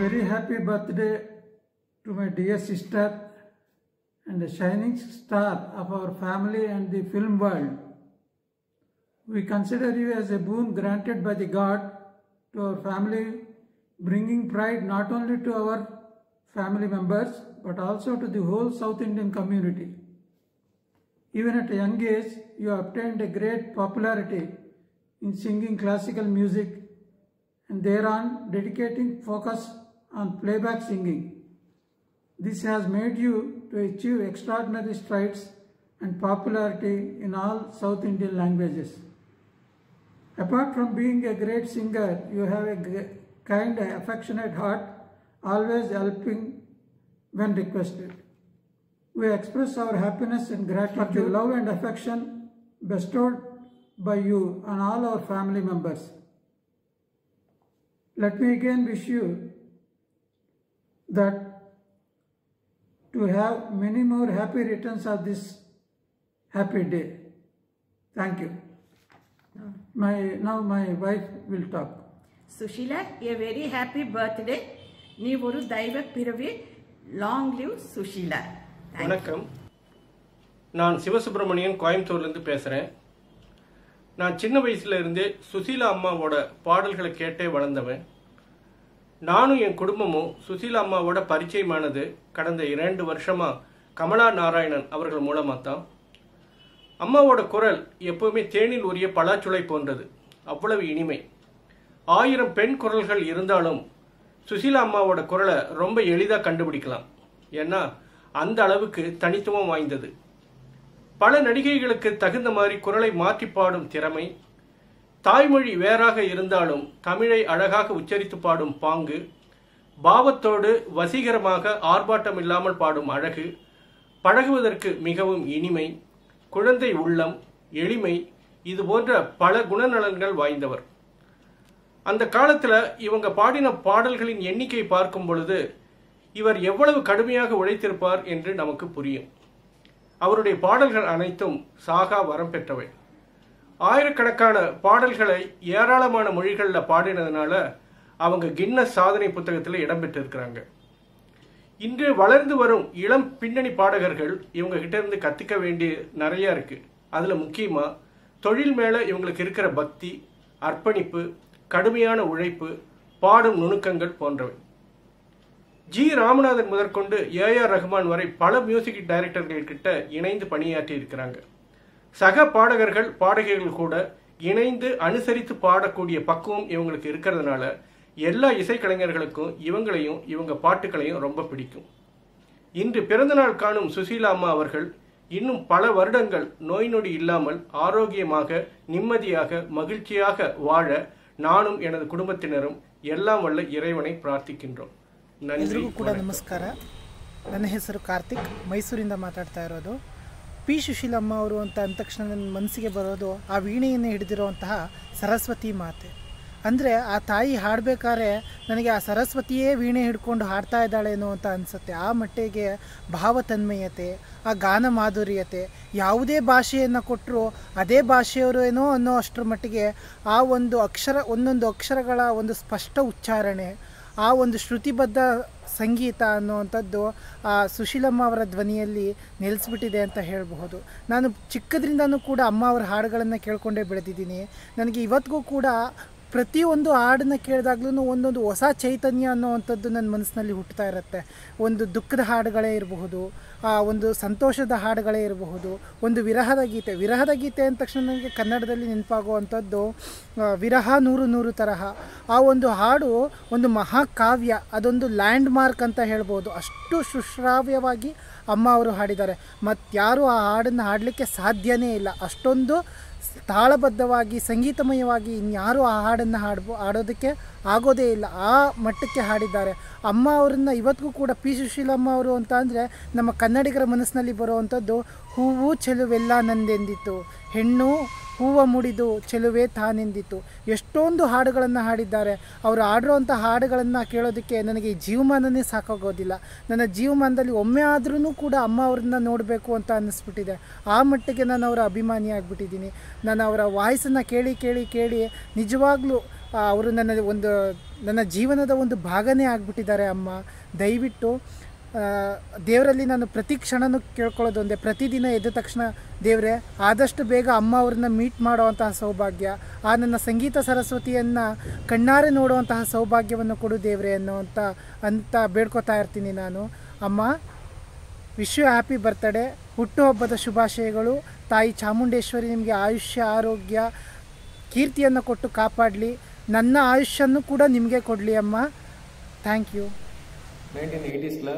very happy birthday to my dear sister and a shining star of our family and the film world. We consider you as a boon granted by the God to our family, bringing pride not only to our family members but also to the whole South Indian community. Even at a young age, you obtained a great popularity in singing classical music and thereon dedicating focus on playback singing. This has made you to achieve extraordinary strides and popularity in all South Indian languages. Apart from being a great singer, you have a g- kind, affectionate heart, always helping when requested. We express our happiness and gratitude for the love and affection bestowed by you on all our family members. Let me again wish you that to have many more happy returns of this happy day. Thank you. My now my wife will talk. Sushila a very happy birthday நீ ஒரு தெய்வ பிறவி long live Sushila Thank you. வணக்கம் நான் சிவசுப்பிரமணியன் கோயம்புத்தூர்லேருந்து பேசுகிறேன் நான் சின்ன வயசுல இருந்தே சுசீலா அம்மாவோட பாடல்களை கேட்டே வளர்ந்தவன் நானும் என் குடும்பமும் சுசீலா அம்மாவோட பரிச்சயமானது கடந்த இரண்டு வருஷமா கமலா நாராயணன் அவர்கள் மூலமாக தான் அம்மாவோட குரல் எப்பவுமே தேனில் உரிய பலாச்சுளை போன்றது அவ்வளவு இனிமை ஆயிரம் பெண் குரல்கள் இருந்தாலும் சுசீலா அம்மாவோட குரலை ரொம்ப எளிதாக கண்டுபிடிக்கலாம் ஏன்னா அந்த அளவுக்கு தனித்துவம் வாய்ந்தது பல நடிகைகளுக்கு தகுந்த மாதிரி குரலை மாற்றி பாடும் திறமை தாய்மொழி வேறாக இருந்தாலும் தமிழை அழகாக உச்சரித்து பாடும் பாங்கு பாவத்தோடு வசீகரமாக ஆர்ப்பாட்டம் இல்லாமல் பாடும் அழகு பழகுவதற்கு மிகவும் இனிமை குழந்தை உள்ளம் எளிமை இது போன்ற பல குணநலன்கள் வாய்ந்தவர் அந்த காலத்துல இவங்க பாடின பாடல்களின் எண்ணிக்கை பார்க்கும் பொழுது இவர் எவ்வளவு கடுமையாக உழைத்திருப்பார் என்று நமக்கு புரியும் அவருடைய பாடல்கள் அனைத்தும் சாகா வரம் பெற்றவை ஆயிரக்கணக்கான பாடல்களை ஏராளமான மொழிகளில் பாடினதுனால அவங்க கின்னஸ் சாதனை புத்தகத்தில் இடம்பெற்றிருக்கிறாங்க இன்று வளர்ந்து வரும் இளம் பின்னணி பாடகர்கள் இவங்க கிட்ட இருந்து கத்துக்க வேண்டிய நிறைய இருக்கு அதுல முக்கியமா தொழில் மேல இவங்களுக்கு இருக்கிற பக்தி அர்ப்பணிப்பு கடுமையான உழைப்பு பாடும் நுணுக்கங்கள் போன்றவை ஜி ராமநாதன் முதற்கொண்டு ஏ ஆர் ரஹ்மான் வரை பல மியூசிக் டைரக்டர்கள் கிட்ட இணைந்து பணியாற்றி இருக்கிறாங்க சக பாடகர்கள் பாடகிகள் கூட இணைந்து அனுசரித்து பாடக்கூடிய பக்குவம் இவங்களுக்கு இருக்கிறதுனால எல்லா இசைக்கலைஞர்களுக்கும் இவங்களையும் இவங்க பாட்டுகளையும் ரொம்ப பிடிக்கும் இன்று பிறந்தநாள் காணும் சுசீலா அம்மா அவர்கள் இன்னும் பல வருடங்கள் நோய் நொடி இல்லாமல் ஆரோக்கியமாக நிம்மதியாக மகிழ்ச்சியாக வாழ நானும் எனது குடும்பத்தினரும் எல்லாம் வல்ல இறைவனை பிரார்த்திக்கின்றோம் நன்றி ಎಲ್ರಿಗೂ ಕೂಡ வணக்கம். ನಮಸ್ಕಾರ ನನ್ನ ಹೆಸರು ಕಾರ್ತಿಕ್ ಮೈಸೂರಿಂದ ಮಾತಾಡ್ತಾ ಇರೋದು ಪಿ ಸುಶೀಲಮ್ಮ ಅವರು ಅಂತ ಅಂದ ತಕ್ಷಣ ನನ್ನ ಮನಸ್ಸಿಗೆ ಬರೋದು ಆ ವೀಣೆಯನ್ನು ಹಿಡಿದಿರುವಂತಹ ಸರಸ್ವತಿ ಮಾತೆ ಅಂದರೆ ಆ ತಾಯಿ ಹಾಡಬೇಕಾದ್ರೆ ನನಗೆ ಆ ಸರಸ್ವತಿಯೇ ವೀಣೆ ಹಿಡ್ಕೊಂಡು ಹಾಡ್ತಾ ಇದ್ದಾಳೇನೋ ಅಂತ ಅನಿಸುತ್ತೆ ಆ ಮಟ್ಟಿಗೆ ಭಾವತನ್ಮಯತೆ ಆ ಗಾನ ಮಾಧುರ್ಯತೆ ಯಾವುದೇ ಭಾಷೆಯನ್ನು ಕೊಟ್ಟರು ಅದೇ ಭಾಷೆಯವರು ಏನೋ ಅನ್ನೋ ಅಷ್ಟರ ಮಟ್ಟಿಗೆ ಆ ಒಂದು ಅಕ್ಷರ ಒಂದೊಂದು ಅಕ್ಷರಗಳ ಒಂದು ಸ್ಪಷ್ಟ ಉಚ್ಚಾರಣೆ ಆ ಒಂದು ಶ್ರುತಿಬದ್ಧ ಸಂಗೀತ ಅನ್ನುವಂಥದ್ದು ಆ ಸುಶೀಲಮ್ಮ ಅವರ ಧ್ವನಿಯಲ್ಲಿ ನೆಲೆಸ್ಬಿಟ್ಟಿದೆ ಅಂತ ಹೇಳಬಹುದು ನಾನು ಚಿಕ್ಕದ್ರಿಂದನೂ ಕೂಡ ಅಮ್ಮ ಅವರ ಹಾಡುಗಳನ್ನು ಕೇಳ್ಕೊಂಡೇ ಬೆಳೆದಿದ್ದೀನಿ ನನಗೆ ಇವತ್ತಿಗೂ ಕೂಡ ಪ್ರತಿಯೊಂದು ಹಾಡನ್ನ ಕೇಳಿದಾಗ್ಲೂ ಒಂದೊಂದು ಹೊಸ ಚೈತನ್ಯ ಅನ್ನೋವಂಥದ್ದು ನನ್ನ ಮನಸ್ಸಿನಲ್ಲಿ ಹುಟ್ಟುತ್ತಾ ಇರುತ್ತೆ ಒಂದು ದುಃಖದ ಹಾಡುಗಳೇ ಇರಬಹುದು ಆ ಒಂದು ಸಂತೋಷದ ಹಾಡುಗಳೇ ಇರಬಹುದು ಒಂದು ವಿರಹದ ಗೀತೆ ವಿರಹದ ಗೀತೆ ಅಂದ ತಕ್ಷಣ ನನಗೆ ಕನ್ನಡದಲ್ಲಿ ನೆನಪಾಗುವಂಥದ್ದು ಆ, ವಿರಹ ನೂರು ನೂರು ತರಹ ಆ ಒಂದು ಹಾಡು ಒಂದು ಮಹಾಕಾವ್ಯ ಅದೊಂದು ಲ್ಯಾಂಡ್ ಮಾರ್ಕ್ ಅಂತ ಹೇಳ್ಬೋದು ಅಷ್ಟು ಸುಶ್ರಾವ್ಯವಾಗಿ ಅಮ್ಮ ಅವರು ಹಾಡಿದ್ದಾರೆ ಮತ್ತಾರೂ ಆ ಹಾಡನ್ನು ಹಾಡಲಿಕ್ಕೆ ಸಾಧ್ಯನೇ ಇಲ್ಲ ಅಷ್ಟೊಂದು ತಾಳಬದ್ಧವಾಗಿ ಸಂಗೀತಮಯವಾಗಿ ಇನ್ಯಾರೂ ಆ ಹಾಡನ್ನು ಹಾಡ್ಬೋ ಹಾಡೋದಕ್ಕೆ ಆಗೋದೇ ಇಲ್ಲ ಆ ಮಟ್ಟಕ್ಕೆ ಹಾಡಿದ್ದಾರೆ ಅಮ್ಮ ಅವರನ್ನು ಇವತ್ತಿಗೂ ಕೂಡ ಪಿ ಸುಶೀಲಮ್ಮ ಅವರು ಅಂತ ಅಂದರೆ ನಮ್ಮ ಕನ್ನಡಿಗರ ಮನಸ್ಸಿನಲ್ಲಿ ಬರುವಂಥದ್ದು ಹೂವು ಚೆಲುವೆಲ್ಲ ನಂದೆಂದಿತ್ತು ಹೆಣ್ಣು ಹೂವ ಮುಡಿದು ಚೆಲುವೆ ತಾನೆಂದಿತ್ತು ಎಷ್ಟೊಂದು ಹಾಡುಗಳನ್ನು ಹಾಡಿದ್ದಾರೆ ಅವರು ಹಾಡಿರುವಂಥ ಹಾಡುಗಳನ್ನು ಕೇಳೋದಕ್ಕೆ ನನಗೆ ಈ ಜೀವಮಾನನೇ ಸಾಕಾಗೋದಿಲ್ಲ ನನ್ನ ಜೀವಮಾನದಲ್ಲಿ ಒಮ್ಮೆ ಆದ್ರೂ ಕೂಡ ಅಮ್ಮ ಅವ್ರನ್ನ ನೋಡಬೇಕು ಅಂತ ಅನ್ನಿಸ್ಬಿಟ್ಟಿದೆ ಆ ಮಟ್ಟಿಗೆ ನಾನು ಅವರ ಅಭಿಮಾನಿ ಆಗಿಬಿಟ್ಟಿದ್ದೀನಿ ನಾನು ಅವರ ವಾಯ್ಸನ್ನು ಕೇಳಿ ಕೇಳಿ ಕೇಳಿ ನಿಜವಾಗ್ಲೂ ಆ, ಅವರು ನನ್ನ ಒಂದು ನನ್ನ ಜೀವನದ ಒಂದು ಭಾಗನೇ ಆಗಿಬಿಟ್ಟಿದ್ದಾರೆ ಅಮ್ಮ ದಯವಿಟ್ಟು ಆ, ದೇವರಲ್ಲಿ ನಾನು ಪ್ರತಿ ಕ್ಷಣನೂ ಕೇಳ್ಕೊಳ್ಳೋದು ಒಂದೇ ಪ್ರತಿದಿನ ಎದ್ದ ತಕ್ಷಣ ದೇವರೇ ಆದಷ್ಟು ಬೇಗ ಅಮ್ಮ ಅವ್ರನ್ನ ಮೀಟ್ ಮಾಡುವಂತಹ ಸೌಭಾಗ್ಯ ಆ ನನ್ನ ಸಂಗೀತ ಸರಸ್ವತಿಯನ್ನು ಕಣ್ಣಾರೆ ನೋಡುವಂತಹ ಸೌಭಾಗ್ಯವನ್ನು ಕೊಡು ದೇವರೇ ಅನ್ನೋವಂಥ ಅಂತ ಬೇಡ್ಕೊತಾ ಇರ್ತೀನಿ ನಾನು ಅಮ್ಮ ವಿಶ್ ಯು ಹ್ಯಾಪಿ ಬರ್ತಡೇ ಹುಟ್ಟುಹಬ್ಬದ ಶುಭಾಶಯಗಳು ತಾಯಿ ಚಾಮುಂಡೇಶ್ವರಿ ನಿಮಗೆ ಆಯುಷ್ಯ ಆರೋಗ್ಯ ಕೀರ್ತಿಯನ್ನು ಕೊಟ್ಟು ಕಾಪಾಡಲಿ ನನ್ನ ಆಯುಷ್ಯನ್ನು ಕೂಡ ನಿಮಗೆ ಕೊಡಲಿ ಅಮ್ಮ ಥ್ಯಾಂಕ್ ಯು நைன்டீன் எயிட்டிஸில்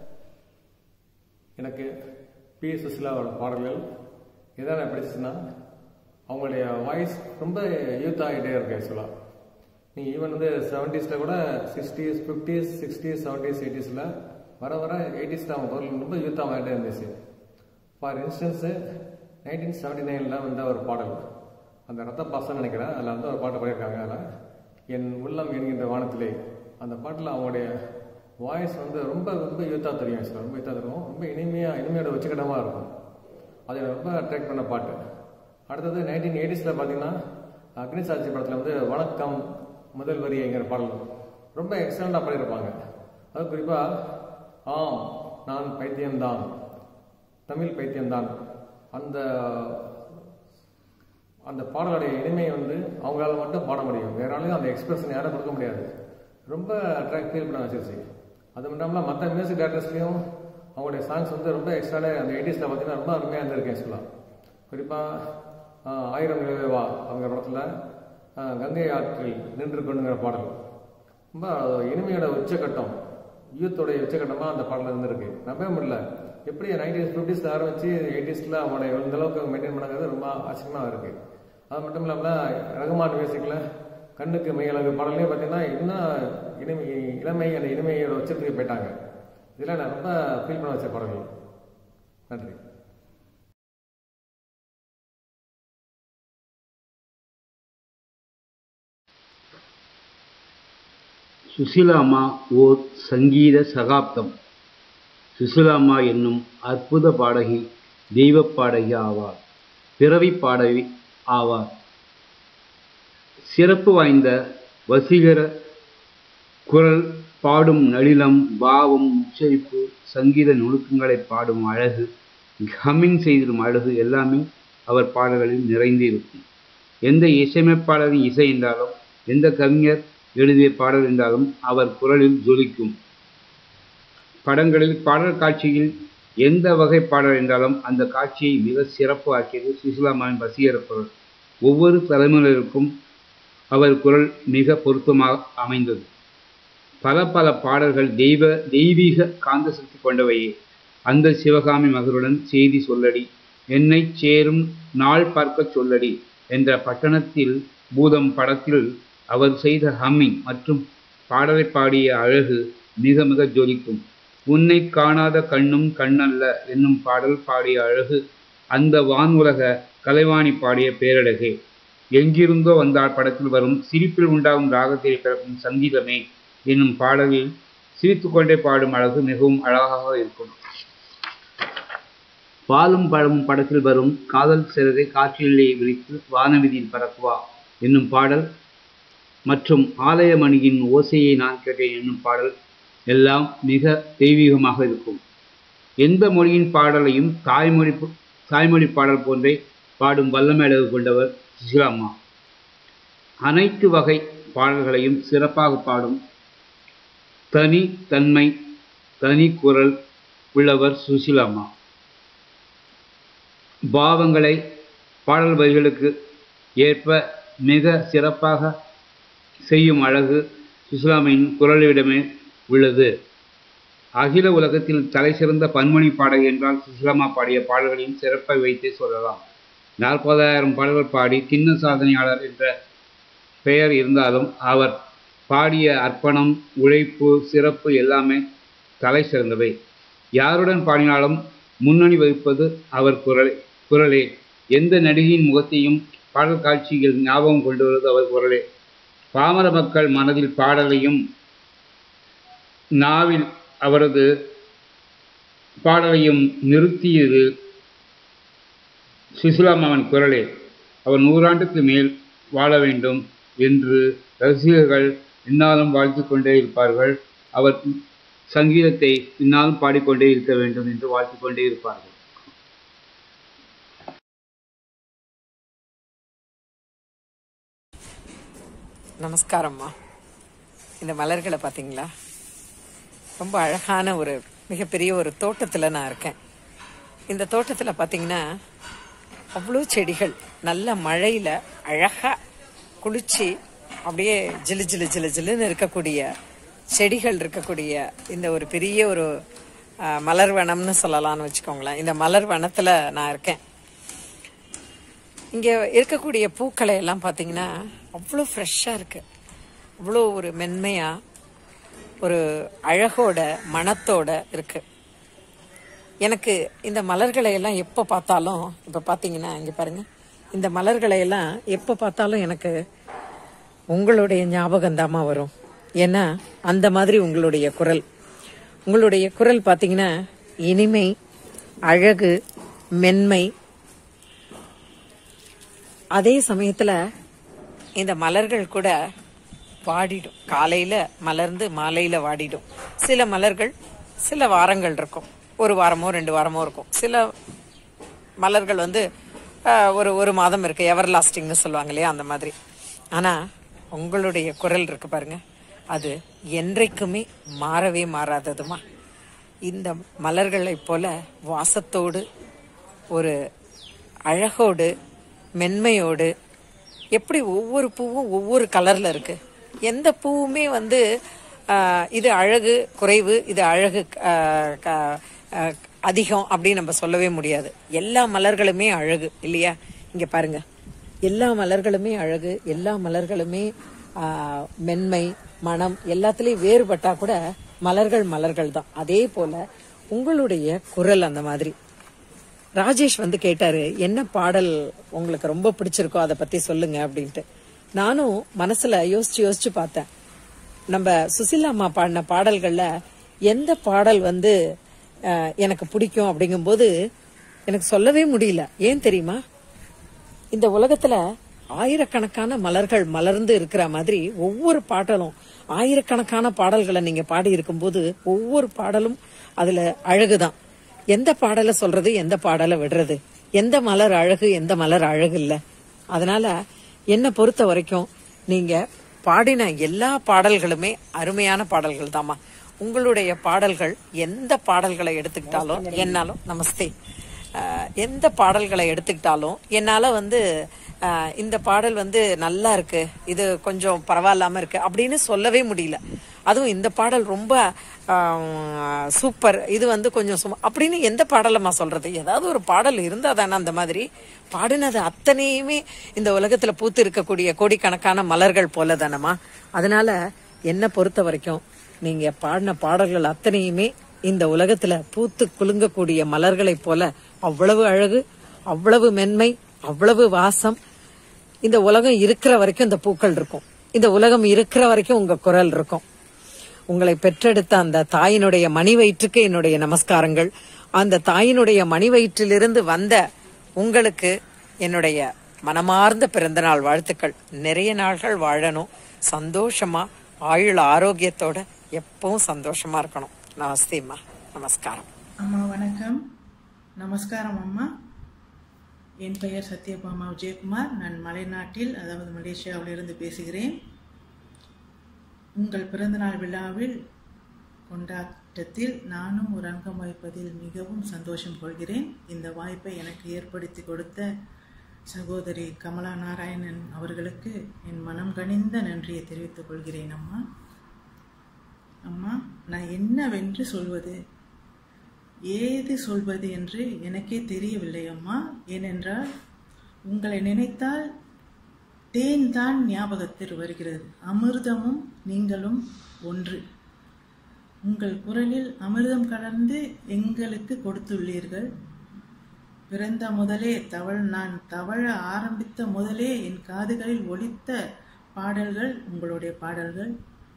எனக்கு பி சுசிலாவோட பாடல்கள் எதாவது பிடிச்சிச்சுன்னா அவங்களுடைய வாய்ஸ் ரொம்ப யூத் ஆகிட்டே இருக்கு ஆக்சுவலாக நீங்கள் ஈவன் வந்து செவன்ட்டீஸில் கூட சிக்ஸ்டீஸ் ஃபிஃப்டிஸ் சிக்ஸ்டீஸ் செவன்ட்டீஸ் எயிட்டிஸில் வர வர எயிட்டிஸில் அவங்க குரல் ரொம்ப யூத்தாக ஆகிட்டே இருந்துச்சு ஃபார் இன்ஸ்டன்ஸு நைன்டீன் செவன்ட்டி நைனில் வந்த ஒரு பாடல் அந்த ரத்த பாசம் நினைக்கிறேன் அதில் வந்து ஒரு பாட்டு பாடியிருக்காங்க அதில் என் உள்ளம் என்கின்ற வானத்திலே அந்த பாட்டில் அவங்களுடைய வாய்ஸ் வந்து ரொம்ப ரொம்ப யூத்தாக தெரியும் ஆக்சுவலாக ரொம்ப யூத்தாக இருக்கும் ரொம்ப இனிமையாக இனிமையோட உச்சகட்டமாக இருக்கும் அது எனக்கு ரொம்ப அட்ராக்ட் பண்ண பாட்டு அடுத்தது நைன்டீன் எயிட்டிஸில் பார்த்தீங்கன்னா அக்னிசாட்சி படத்தில் வந்து வணக்கம் முதல் வரிங்கிற பாடல் ரொம்ப எக்ஸலண்ட்டாக பாடியிருப்பாங்க அது குறிப்பாக ஆம் நான் பைத்தியம்தான் தமிழ் பைத்தியம்தான் அந்த அந்த பாடலுடைய இனிமையை வந்து அவங்களால மட்டும் பாட முடியும் வேற ஆளுங்க அந்த எக்ஸ்பிரஷன் யாரும் கொடுக்க முடியாது ரொம்ப அட்ராக்ட் ஃபீல் பண்ண வச்சிருச்சு அது மட்டும் இல்லாமல் மற்ற மியூசிக் டேரக்டர்ஸ்லையும் அவங்களுடைய சாங்ஸ் வந்து ரொம்ப எக்ஸ்ட்ராடே அந்த எயிட்டிஸில் பார்த்தீங்கன்னா ரொம்ப அருமையாக இருந்திருக்கேன் சொல்லலாம் குறிப்பாக ஆயிரம் நிலவே வா அவங்க படத்தில் கங்கை ஆற்றில் நின்று கொண்டுங்கிற பாடல் ரொம்ப இனிமையோட உச்சக்கட்டம் யூத்தோடைய உச்சக்கட்டமாக அந்த பாடல் இருந்திருக்கு நம்பவே முடியல எப்படி நைன்டீஸ் ஃபிஃப்டிஸில் ஆரம்பிச்சு எயிட்டிஸில் அவங்களுடைய இந்த அளவுக்கு மெயின்டைன் பண்ணங்கிறது ரொம்ப ஆச்சரியமாக இருக்கு அது மட்டும் இல்லாமல் ரகுமான் மியூசிக்கில் கண்ணுக்கு மையழகு பாடலே பார்த்தீங்கன்னா இன்னும் இனிமை இளமை அந்த இனிமையோட உச்சத்துக்கு போயிட்டாங்க இதெல்லாம் நான் ரொம்ப ஃபீல் பண்ண வச்ச பாடல்கள் நன்றி சுசிலாமா ஓர் சங்கீத சகாப்தம் சுசிலாமா என்னும் அற்புத பாடகி தெய்வ பாடகி ஆவார் பிறவி பாடகி ஆவார் சிறப்பு வாய்ந்த வசீகர குரல் பாடும் நளினம் பாவம் உச்சரிப்பு சங்கீத நுணுக்கங்களை பாடும் அழகு ஹம்மிங் செய்திடும் அழகு எல்லாமே அவர் பாடல்களில் நிறைந்து இருக்கும் எந்த இசையமைப்பாளரின் இசை என்றாலும் எந்த கவிஞர் எழுதிய பாடல் என்றாலும் அவர் குரலில் ஜொலிக்கும் படங்களில் பாடல் காட்சியில் எந்த வகை பாடல் என்றாலும் அந்த காட்சியை மிக சிறப்பு ஆக்கியது சுசிலாமாவின் வசீகர குரல் ஒவ்வொரு தலைமுறையிற்கும் அவர் குரல் மிக பொருத்தமாக அமைந்தது பல பல பாடல்கள் தெய்வ தெய்வீக காந்த சக்தி கொண்டவையே அந்த சிவகாமி மகருடன் செய்தி சொல்லடி என்னை சேரும் நாள் பார்க்க சொல்லடி என்ற பட்டணத்தில் பூதம் படத்தில் அவர் செய்த ஹம்மிங் மற்றும் பாடலை பாடிய அழகு மிக மிக ஜொலிக்கும் உன்னை காணாத கண்ணும் கண்ணல்ல என்னும் பாடல் பாடிய அழகு அந்த வானுலக கலைவாணி பாடிய பேரழகே எங்கிருந்தோ வந்தால் படத்தில் வரும் சிரிப்பில் உண்டாகும் ராகத்தில் பிறக்கும் சங்கீதமே என்னும் பாடலில் சிரித்துக்கொண்டே பாடும் அழகு மிகவும் அழகாக இருக்கும் பாலும் பழமும் படத்தில் வரும் காதல் சிறகை காற்றிலே விரித்து வானவிதியில் பறக்குவா என்னும் பாடல் மற்றும் ஆலயமணியின் ஓசையை நான் கேட்டேன் என்னும் பாடல் எல்லாம் மிக தெய்வீகமாக இருக்கும் எந்த மொழியின் பாடலையும் தாய்மொழி தாய்மொழி பாடல் போன்றே பாடும் வல்லமை அழகு கொண்டவர் சுசிலாம்மா அனைத்து வகை பாடல்களையும் சிறப்பாக பாடும் தனி தன்மை தனி குரல் உள்ளவர் சுசிலாம்மா பாவங்களை பாடல் வரிகளுக்கு ஏற்ப மிக சிறப்பாக செய்யும் அழகு சுசிலாமின் குரலிடமே உள்ளது அகில உலகத்தில் தலை சிறந்த பன்மொழி பாடகி என்றால் சுசிலாமா பாடிய பாடல்களின் சிறப்பை வைத்தே சொல்லலாம் நாற்பதாயிரம் பாடல்கள் பாடி கிண்ண சாதனையாளர் என்ற பெயர் இருந்தாலும் அவர் பாடிய அர்ப்பணம் உழைப்பு சிறப்பு எல்லாமே தலை சிறந்தவை யாருடன் பாடினாலும் முன்னணி வகிப்பது அவர் குரல் குரலே எந்த நடிகையின் முகத்தையும் பாடல் காட்சியில் ஞாபகம் கொண்டு வருவது அவர் குரலே பாமர மக்கள் மனதில் பாடலையும் நாவில் அவரது பாடலையும் நிறுத்தியது சுசிலாமாவின் குரலே அவர் நூறாண்டுக்கு மேல் வாழ வேண்டும் என்று ரசிகர்கள் இந்நாளும் வாழ்த்திக் கொண்டே இருப்பார்கள் அவர் சங்கீதத்தை இந்நாளும் பாடிக்கொண்டே இருக்க வேண்டும் என்று வாழ்த்திக் கொண்டே இருப்பார்கள் நமஸ்காரம்மா இந்த மலர்களை பார்த்தீங்களா ரொம்ப அழகான ஒரு மிகப்பெரிய ஒரு தோட்டத்தில் நான் இருக்கேன் இந்த தோட்டத்தில் பார்த்தீங்கன்னா அவ்வளோ செடிகள் நல்ல மழையில் அழகாக குளிச்சு அப்படியே ஜிலு ஜிலு ஜிலு ஜிலுன்னு இருக்கக்கூடிய செடிகள் இருக்கக்கூடிய இந்த ஒரு பெரிய ஒரு அஹ், மலர் வனம்னு சொல்லலாம்னு வச்சுக்கோங்களேன் இந்த மலர் வனத்தில் நான் இருக்கேன் இங்கே இருக்கக்கூடிய பூக்களை எல்லாம் பார்த்தீங்கன்னா அவ்வளோ ஃப்ரெஷ்ஷாக இருக்கு அவ்வளோ ஒரு மென்மையாக ஒரு அழகோட மணத்தோட இருக்கு எனக்கு இந்த மலர்களை எல்லாம் எப்போ பார்த்தாலும் இப்போ பார்த்தீங்கன்னா இங்கே பாருங்க இந்த மலர்களை எல்லாம் எப்போ பார்த்தாலும் எனக்கு உங்களுடைய ஞாபகம் வரும் ஏன்னா அந்த மாதிரி உங்களுடைய குரல் உங்களுடைய குரல் பார்த்தீங்கன்னா இனிமை அழகு மென்மை அதே சமயத்துல இந்த மலர்கள் கூட வாடிடும் காலையில மலர்ந்து மாலையில வாடிடும் சில மலர்கள் சில வாரங்கள் இருக்கும் ஒரு வாரமோ ரெண்டு வாரமோ இருக்கும் சில மலர்கள் வந்து ஆஹ், ஒரு ஒரு மாதம் இருக்கு எவர் லாஸ்டிங்னு சொல்லுவாங்க இல்லையா அந்த மாதிரி ஆனா உங்களுடைய குரல் இருக்கு பாருங்க அது என்றைக்குமே மாறவே மாறாததுமா இந்த மலர்களைப் போல வாசத்தோடு ஒரு அழகோடு மென்மையோடு எப்படி ஒவ்வொரு பூவும் ஒவ்வொரு கலர்ல இருக்கு எந்த பூவுமே வந்து ஆஹ், இது அழகு குறைவு இது அழகு ஆஹ், க- ஆஹ், அதிகம் அப்படின்னு நம்ம சொல்லவே முடியாது எல்லா மலர்களுமே அழகு இல்லையா இங்க பாருங்க எல்லா மலர்களுமே அழகு எல்லா மலர்களுமே ஆஹ், மென்மை மனம் எல்லாத்துலயும் வேறுபட்டா கூட மலர்கள் மலர்கள் தான் அதே போல உங்களுடைய குரல் அந்த மாதிரி ராஜேஷ் வந்து கேட்டாரு என்ன பாடல் உங்களுக்கு ரொம்ப பிடிச்சிருக்கோ அதை பத்தி சொல்லுங்க அப்படின்ட்டு நானும் மனசுல யோசிச்சு யோசிச்சு பார்த்தேன் நம்ம சுசிலா அம்மா பாடின பாடல்கள்ல எந்த பாடல் வந்து அஹ், எனக்கு பிடிக்கும் அப்படிங்கும்போது எனக்கு சொல்லவே முடியல ஏன் தெரியுமா இந்த உலகத்துல ஆயிரக்கணக்கான மலர்கள் மலர்ந்து இருக்கிற மாதிரி ஒவ்வொரு பாடலும் ஆயிரக்கணக்கான பாடல்களை நீங்க பாடி இருக்கும்போது ஒவ்வொரு பாடலும் அதுல அழகுதான் எந்த பாடலை சொல்றது எந்த பாடலை விடுறது எந்த மலர் அழகு எந்த மலர் அழகு இல்ல அதனால என்னை பொறுத்த வரைக்கும் நீங்க பாடின எல்லா பாடல்களுமே அருமையான பாடல்கள் தாம்மா உங்களுடைய பாடல்கள் எந்த பாடல்களை எடுத்துக்கிட்டாலும் என்னாலும் நமஸ்தே ஆஹ் எந்த பாடல்களை எடுத்துக்கிட்டாலும் என்னால வந்து ஆஹ் இந்த பாடல் வந்து நல்லா இருக்கு இது கொஞ்சம் பரவாயில்லாம இருக்கு அப்படின்னு சொல்லவே முடியல அதுவும் இந்த பாடல் ரொம்ப ஆஹ், சூப்பர் இது வந்து கொஞ்சம் சும்மா அப்படின்னு எந்த பாடலமா சொல்றது ஏதாவது ஒரு பாடல் இருந்தா தானே அந்த மாதிரி பாடினது அத்தனையுமே இந்த உலகத்துல பூத்து இருக்கக்கூடிய கோடிக்கணக்கான மலர்கள் போல தானமா அதனால என்னை பொறுத்த வரைக்கும் நீங்க பாடின பாடல்கள் அத்தனையுமே இந்த உலகத்துல பூத்து குலுங்கக்கூடிய மலர்களைப் போல அவ்வளவு அழகு அவ்வளவு மென்மை அவ்வளவு வாசம் இந்த உலகம் இருக்கிற வரைக்கும் இந்த பூக்கள் இருக்கும் இந்த உலகம் இருக்கிற வரைக்கும் உங்க குரல் இருக்கும் உங்களை பெற்றெடுத்த அந்த தாயினுடைய மணி வயிற்றுக்கு என்னுடைய நமஸ்காரங்கள் அந்த தாயினுடைய மணி வயிற்றிலிருந்து வந்த உங்களுக்கு என்னுடைய மனமார்ந்த பிறந்தநாள் வாழ்த்துக்கள் நிறைய நாள்கள் வாழணும் சந்தோஷமா ஆயுள் ஆரோக்கியத்தோட எப்பவும் சந்தோஷமா இருக்கணும் நமஸ்தேம்மா நமஸ்காரம் அம்மா வணக்கம் நமஸ்காரம் அம்மா என் பெயர் சத்யபாமா விஜயகுமார் நான் மலைநாட்டில் அதாவது மலேசியாவிலிருந்து பேசுகிறேன் உங்கள் பிறந்தநாள் விழாவில் கொண்டாட்டத்தில் நானும் ஒரு அங்கம் வகிப்பதில் மிகவும் சந்தோஷம் கொள்கிறேன் இந்த வாய்ப்பை எனக்கு ஏற்படுத்தி கொடுத்த சகோதரி கமலா நாராயணன் அவர்களுக்கு என் மனம் கனிந்த நன்றியை தெரிவித்துக் கொள்கிறேன் அம்மா அம்மா நான் என்னவென்று சொல்வது ஏது சொல்வது என்று எனக்கே தெரியவில்லை அம்மா ஏனென்றால் உங்களை நினைத்தால் தேன் தான் ஞாபகத்தில் வருகிறது அமிர்தமும் நீங்களும் ஒன்று உங்கள் குரலில் அமிர்தம் கலந்து எங்களுக்கு கொடுத்துள்ளீர்கள் பிறந்த முதலே தவழ் நான் தவழ ஆரம்பித்த முதலே என் காதுகளில் ஒலித்த பாடல்கள் உங்களுடைய பாடல்கள்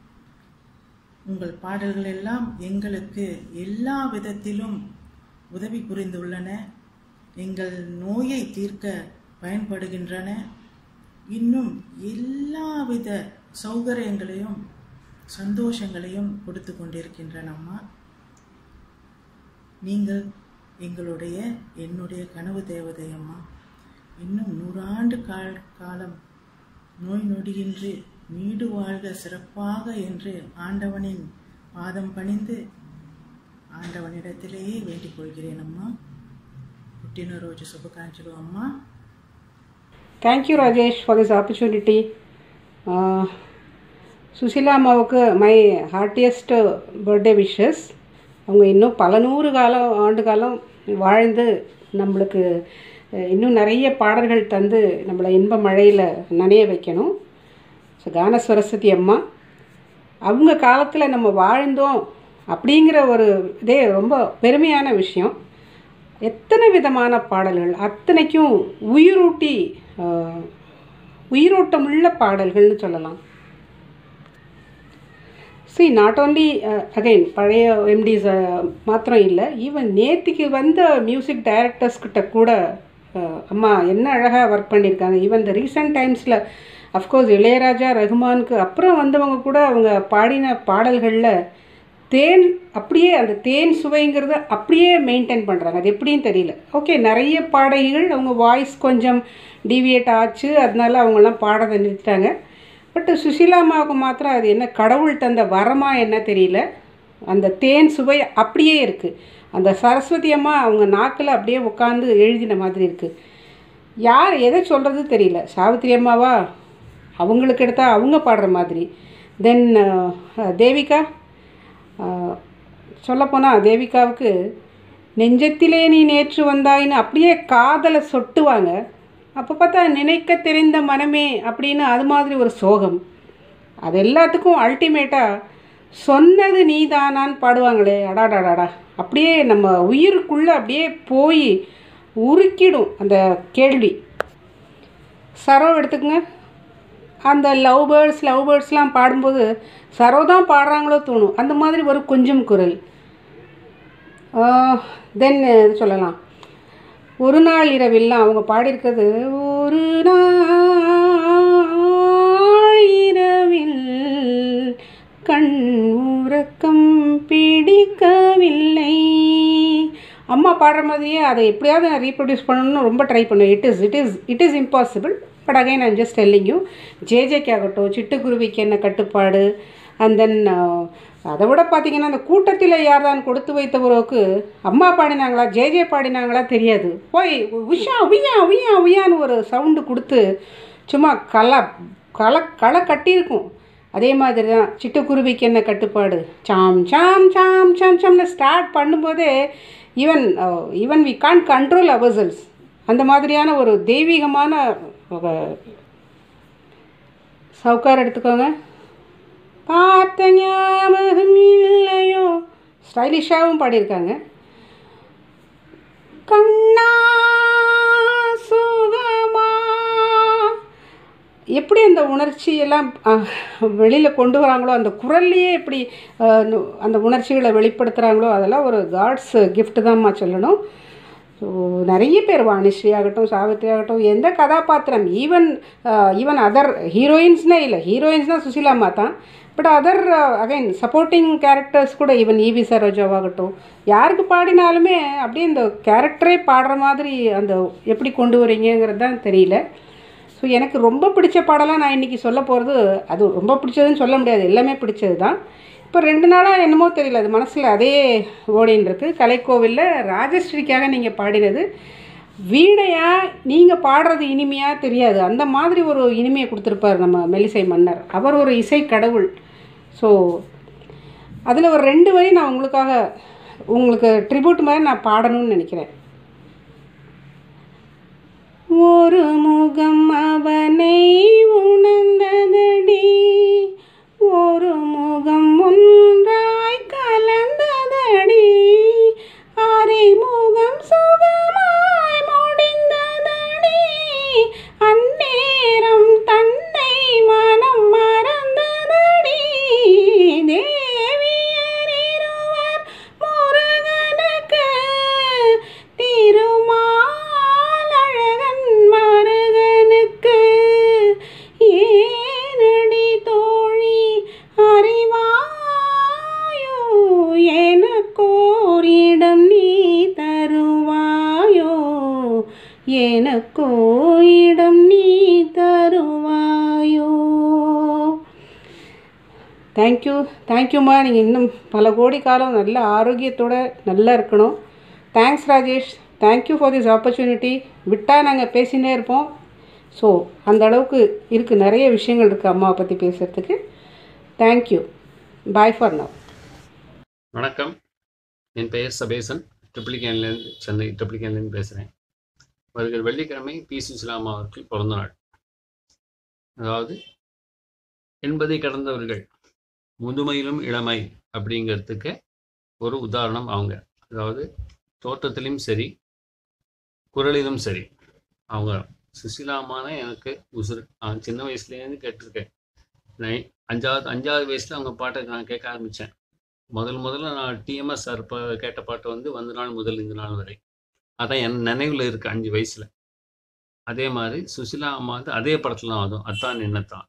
உங்கள் பாடல்கள் எல்லாம் எங்களுக்கு எல்லா விதத்திலும் உதவி புரிந்துள்ளன எங்கள் நோயை தீர்க்க பயன்படுகின்றன இன்னும் எல்லாவித சௌகரியங்களையும் சந்தோஷங்களையும் கொடுத்து கொண்டிருக்கின்றன அம்மா நீங்கள் எங்களுடைய என்னுடைய கனவு தேவதை அம்மா இன்னும் நூறாண்டு கால் காலம் நோய் நொடியின்றி நீடு வாழ்க சிறப்பாக என்று ஆண்டவனின் பாதம் பணிந்து ஆண்டவனிடத்திலேயே வேண்டிக் கொள்கிறேன் அம்மா పుట్టినరోజు శుభాకాంక్షలు అమ్మా thank you Rajesh for this opportunity Susila அம்மாவுக்கு மை ஹார்ட்டியஸ்ட் பர்த்டே விஷஸ் அவங்க இன்னும் பல நூறு காலம் ஆண்டு காலம் வாழ்ந்து நம்மளுக்கு அஹ், இன்னும் நிறைய பாடல்கள் தந்து நம்மளை இன்ப மழையில் நனைய வைக்கணும் ஸோ கான சரஸ்வதி அம்மா அவங்க காலத்தில் நம்ம வாழ்ந்தோம் அப்படிங்கிற ஒரு இதே ரொம்ப பெருமையான விஷயம் எத்தனை விதமான பாடல்கள் அத்தனைக்கும் உயிரூட்டி ஆஹ், உயிரோட்டமுள்ள பாடல்கள்னு சொல்லலாம் சி நாட் ஓன்லி அகைன் பழைய எம்டிஸ் மாத்திரம் இல்லை ஈவன் நேத்திக்கு வந்த மியூசிக் டைரக்டர்ஸ் கிட்ட கூட அஹ், அம்மா என்ன அழகாக ஒர்க் பண்ணியிருக்காங்க ஈவன் இந்த ரீசெண்ட் டைம்ஸில் அஃப்கோர்ஸ் இளையராஜா ரகுமானுக்கு அப்புறம் வந்தவங்க கூட அவங்க பாடின பாடல்களில் தேன் அப்படியே அந்த தேன் சுவைங்கிறத அப்படியே மெயின்டைன் பண்ணுறாங்க அது எப்படின்னு தெரியல ஓகே நிறைய பாடகிகள் அவங்க வாய்ஸ் கொஞ்சம் டிவியேட் ஆச்சு அதனால அவங்கெல்லாம் பாடதை நிறுத்திட்டாங்க பட் சுஷீலா அம்மாவுக்கு மாத்திரம் அது என்ன கடவுள் தந்த வரமா என்ன தெரியல அந்த தேன் சுவை அப்படியே இருக்குது அந்த சரஸ்வதி அம்மா அவங்க நாக்கில் அப்படியே உட்காந்து எழுதின மாதிரி இருக்குது யார் எதை சொல்கிறது தெரியல சாவித்திரி அம்மாவா அவங்களுக்கு எடுத்தால் அவங்க பாடுற மாதிரி தென் தேவிகா சொல்லப்போனால் தேவிகாவுக்கு நெஞ்சத்திலே நீ நேற்று வந்தாயின்னு அப்படியே காதலை சொட்டுவாங்க அப்போ பார்த்தா நினைக்க தெரிந்த மனமே அப்படின்னு அது மாதிரி ஒரு சோகம் அது எல்லாத்துக்கும் அல்டிமேட்டாக சொன்னது நீதானான்னு பாடுவாங்களே அடாடாடாடா அப்படியே நம்ம உயிருக்குள்ளே அப்படியே போய் உருக்கிடும் அந்த கேள்வி சரோ எடுத்துக்கங்க அந்த லவ் பேர்ட்ஸ் லவ் பேர்ட்ஸ்லாம் பாடும்போது சரோ தான் பாடுறாங்களோ தோணும் அந்த மாதிரி ஒரு கொஞ்சம் குரல் தென் இது சொல்லலாம் ஒரு நாள் இரவில்லாம் அவங்க பாடியிருக்கிறது ஒரு நாள் இரவில் கண் உறக்கம் பிடிக்கவில்லை அம்மா பாடுற மாதிரியே அதை எப்படியாவது நான் ரீப்ரொடியூஸ் பண்ணணும்னு ரொம்ப ட்ரை பண்ணுவேன் it is it is it is impossible but again I'm just telling you ஜேஜேக்கு ஆகட்டும் சிட்டுக்குருவிக்கு என்ன கட்டுப்பாடு அண்ட் தென் அதை விட பார்த்தீங்கன்னா அந்த கூட்டத்தில் யார் தான் கொடுத்து வைத்தவரோக்கு அம்மா பாடினாங்களா ஜேஜே பாடினாங்களா தெரியாது போய் உஷா உய்யா உய்யா உய்யான்னு ஒரு சவுண்டு கொடுத்து சும்மா களை களை களை கட்டியிருக்கும் அதே மாதிரி தான் சிட்டுக்குருவிக்கு என்ன கட்டுப்பாடு சாம் சாம் சாம் சாம் சாம்னு ஸ்டார்ட் பண்ணும்போதே even even we can control ourselves அந்த மாதிரியான ஒரு தெய்வீகமான சவுக்கார் எடுத்துக்கோங்க பார்த்த ஞாபகம் இல்லையோ ஸ்டைலிஷாகவும் பாடியிருக்காங்க கண்ணா சுகமா எப்படி அந்த உணர்ச்சியெல்லாம் வெளியில் கொண்டு வராங்களோ அந்த குரல்லையே எப்படி அஹ், நு- அந்த உணர்ச்சிகளை வெளிப்படுத்துகிறாங்களோ அதெல்லாம் ஒரு காட்ஸ் gift தான்மா சொல்லணும் ஸோ நிறைய பேர் வாணிஸ்ரீ ஆகட்டும் சாவித்ரி ஆகட்டும் எந்த கதாபாத்திரம் ஈவன் ஈவன் அதர் ஹீரோயின்ஸ்னே இல்லை ஹீரோயின்ஸ்னால் சுசீலாம்மா தான் but other again supporting characters கூட ஈவன் ஈவி சரோஜாவாகட்டும் யாருக்கு பாடினாலுமே அப்படியே இந்த கேரக்டரே பாடுற மாதிரி அந்த எப்படி கொண்டு வரீங்கங்கிறது தான் தெரியல ஸோ எனக்கு ரொம்ப பிடிச்ச பாடலாம் நான் இன்றைக்கி சொல்ல போகிறது அது ரொம்ப பிடிச்சதுன்னு சொல்ல முடியாது எல்லாமே பிடிச்சது தான் இப்போ ரெண்டு நாளாக என்னமோ தெரியல அது மனசில் அதே ஓடின்னு இருக்கு கலைக்கோவிலில் ராஜஸ்ரீக்காக நீங்கள் பாடினது வீணையா நீங்கள் பாடுறது இனிமையாக தெரியாது அந்த மாதிரி ஒரு இனிமையை கொடுத்துருப்பார் நம்ம மெல்லிசை மன்னர் அவர் ஒரு இசை கடவுள் ஸோ அதில் ஒரு ரெண்டு வரி நான் உங்களுக்காக உங்களுக்கு ட்ரிபியூட் மாதிரி நான் பாடணும்னு நினைக்கிறேன் ஒரு முகம் அவனை உணர்ந்ததடி ஒரு முகம் ஒன்றாய் கலந்ததடி அறிமுகம் சுகமாய் முடிந்ததடி அந்நேரம் தன்னை மனம் மறந்ததடி தேவியர் இருவர் முருகனுக்கு திருமால் அழகன் மருகனுக்கு ஓரிடம் நீ தருவாயோ எனக்கோரிடம் நீ தருவாயோ தேங்க்யூ தேங்க்யூம்மா நீங்கள் இன்னும் பல கோடி காலம் நல்ல ஆரோக்கியத்தோட நல்லா இருக்கணும் thanks Rajesh thank you for this opportunity விட்டால் நாங்கள் பேசினே இருப்போம் ஸோ அந்த அளவுக்கு இருக்குது நிறைய விஷயங்கள் இருக்குது அம்மாவை பற்றி பேசுகிறதுக்கு தேங்க்யூ பாய் ஃபார் நவ் வணக்கம் என் பெயர் சபேசன் ட்ரிப்ளிகேன்லேருந்து சென்னை ட்ரிப்ளிகேன்லேருந்து பேசுகிறேன் வருகிற வெள்ளிக்கிழமை பி சுசிலாமா அவர்கள் பிறந்த நாள் அதாவது எண்பதை கடந்தவர்கள் முதுமையிலும் இளமை அப்படிங்கிறதுக்கு ஒரு உதாரணம் அவங்க அதாவது தோற்றத்திலும் சரி குரலிலும் சரி அவங்க சுசிலாமான எனக்கு உசுறு நான் சின்ன வயசுலேருந்து கேட்டிருக்கேன் நான் அஞ்சாவது அஞ்சாவது வயசில் அவங்க பாட்டை நான் கேட்க ஆரம்பித்தேன் முதல் முதல்ல நான் டிஎம்எஸ் சார் பா கேட்ட பாட்டு வந்து வந்த நாள் முதல் இந்த நாள் வரை அதான் என் நினைவில் இருக்குது அஞ்சு வயசில் அதே மாதிரி சுசிலா அம்மா வந்து அதே படத்தில் தான் அதுவும் அத்தான் என்னத்தான்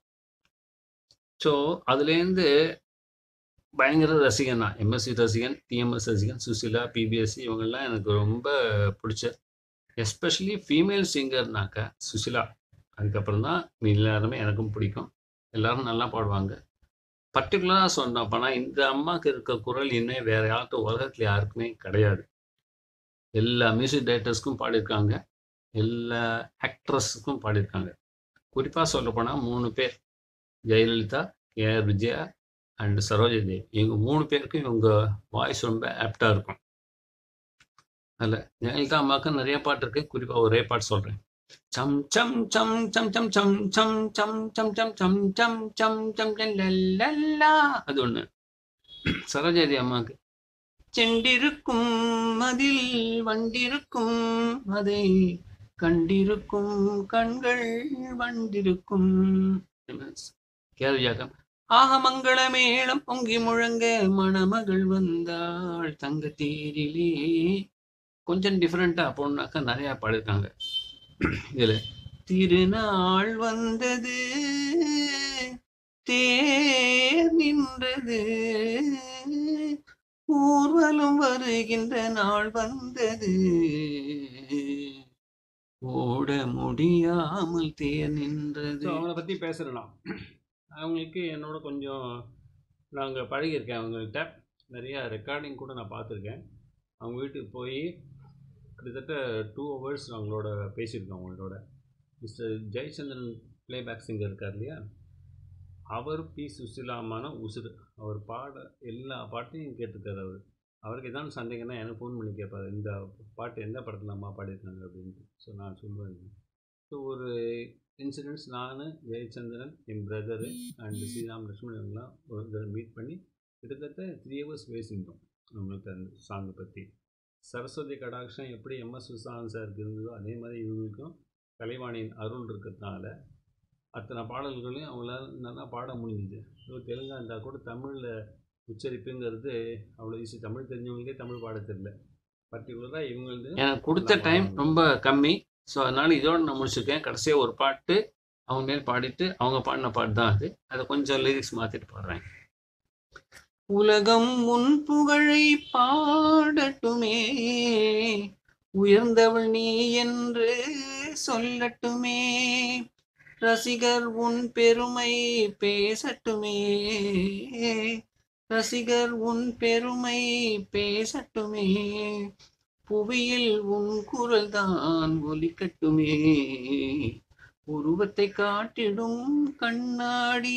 ஸோ அதுலேருந்து பயங்கர ரசிகன் தான் எம்எஸ்சி ரசிகன் டிஎம்எஸ் ரசிகன் சுசிலா பிபிஎஸ்சி இவங்கெல்லாம் எனக்கு ரொம்ப பிடிச்ச எஸ்பெஷலி ஃபீமேல் சிங்கர்னாக்கா சுசிலா அதுக்கப்புறம் தான் எல்லாருமே எனக்கும் பிடிக்கும் எல்லாரும் நல்லா பாடுவாங்க பர்டிகுலராக சொன்னோம் அப்போனா இந்த அம்மாவுக்கு இருக்க குரல் இன்னும் வேற யார்கிட்ட உலகத்தில் யாருக்குமே கிடையாது எல்லா மியூசிக் டைரக்டர்ஸ்க்கும் பாடியிருக்காங்க எல்லா ஆக்ட்ரஸுக்கும் பாடியிருக்காங்க குறிப்பாக சொல்லப்போனால் மூணு பேர் Jayalalithaa K R Vijaya and Saroja Devi இவங்க மூணு பேருக்கும் இவங்க வாய்ஸ் ரொம்ப ஆப்டாக இருக்கும் அதில் ஜெயலலிதா அம்மாவுக்கு நிறைய பாட்டு இருக்கு குறிப்பாக ஒரே பாட்டு சொல்கிறேன் சம் சம் சம் சம் சம் சம் சம் சம் சம் சம் சம் சம் சம் சம் சம் லல்லா அது ஒன்று சரோஜாதி அம்மாவுக்கு செண்டிருக்கும் அதில் வண்டிருக்கும் அதை கண்டிருக்கும் கண்கள் வண்டிருக்கும் கேள்வியாக்கம் ஆக மங்கள மேளம் பொங்கி முழங்க மணமகள் வந்தாள் தங்க தேரிலே கொஞ்சம் டிஃப்ரெண்டா போனாக்கா நிறைய பாடிருக்காங்க இதுல திருநாள் வந்தது தேர் நின்றது ஊர்வலம் வருகின்ற நாள் வந்தது ஓட முடியாமல் தேர் நின்றது அவங்கள பற்றி பேசுகிறேன் அவங்களுக்கு என்னோட கொஞ்சம் நாங்கள் பழகியிருக்கேன் அவங்கள்ட்ட நிறையா ரெக்கார்டிங் கூட நான் பார்த்துருக்கேன் அவங்க வீட்டுக்கு போய் கிட்டத்தட்ட டூ ஹவர்ஸ் அவங்களோட பேசியிருக்கோம் அவங்களோட மிஸ்டர் ஜெயச்சந்திரன் பிளேபேக் சிங்கர் இருக்கார் இல்லையா அவர் பி சுசிலாமான உசுறு அவர் பாட எல்லா பாட்டையும் கேட்டிருக்காரு அவர் அவருக்கு எதாவது சந்தேகம்னா எனக்கு ஃபோன் பண்ணி கேட்பாரு இந்த பாட்டு எந்த படத்தில் அம்மா பாடியிருக்காங்க அப்படின்ட்டு ஸோ நான் சொல்லுவேன் ஸோ ஒரு இன்சிடென்ட்ஸ் நான் ஜெயச்சந்திரன் என் பிரதரு அண்ட் ஸ்ரீராம் லக்ஷ்மண் இவங்கெல்லாம் ஒரு தடவை மீட் பண்ணி கிட்டத்தட்ட த்ரீ ஹவர்ஸ் பேசியிருந்தோம் அவங்களுக்கு அந்த சாங்கை பற்றி சரஸ்வதி கடாட்சம் எப்படி எம்எஸ் சுசாந்த் சாருக்கு இருந்ததோ அதே மாதிரி இவங்களுக்கும் கலைவாணியின் அருள் இருக்கிறதுனால அத்தனை பாடல்களையும் அவங்களால நல்லா பாட முடிஞ்சுது ஸோ தெலுங்கா இருந்தால் கூட தமிழில் உச்சரிப்புங்கிறது அவ்வளோ ஈஸி தமிழ் தெரிஞ்சவங்களுக்கே தமிழ் பாட தெரியல பர்டிகுலராக இவங்களது எனக்கு கொடுத்த டைம் ரொம்ப கம்மி ஸோ அதனால் இதோட நான் முடிச்சிருக்கேன் கடைசியாக ஒரு பாட்டு அவங்க மேல் பாடிட்டு அவங்க பாடின பாட்டு தான் அது அதை கொஞ்சம் லிரிக்ஸ் மாற்றிட்டு பாடுறேன் உலகம் உன் புகழை பாடட்டுமே உயர்ந்தவள் நீ என்று சொல்லட்டுமே ரசிகர் உன் பெருமை பேசட்டுமே ரசிகர் உன் பெருமை பேசட்டுமே புவியில் உன் குரல் தான் ஒலிக்கட்டுமே உருவத்தை காட்டிடும் கண்ணாடி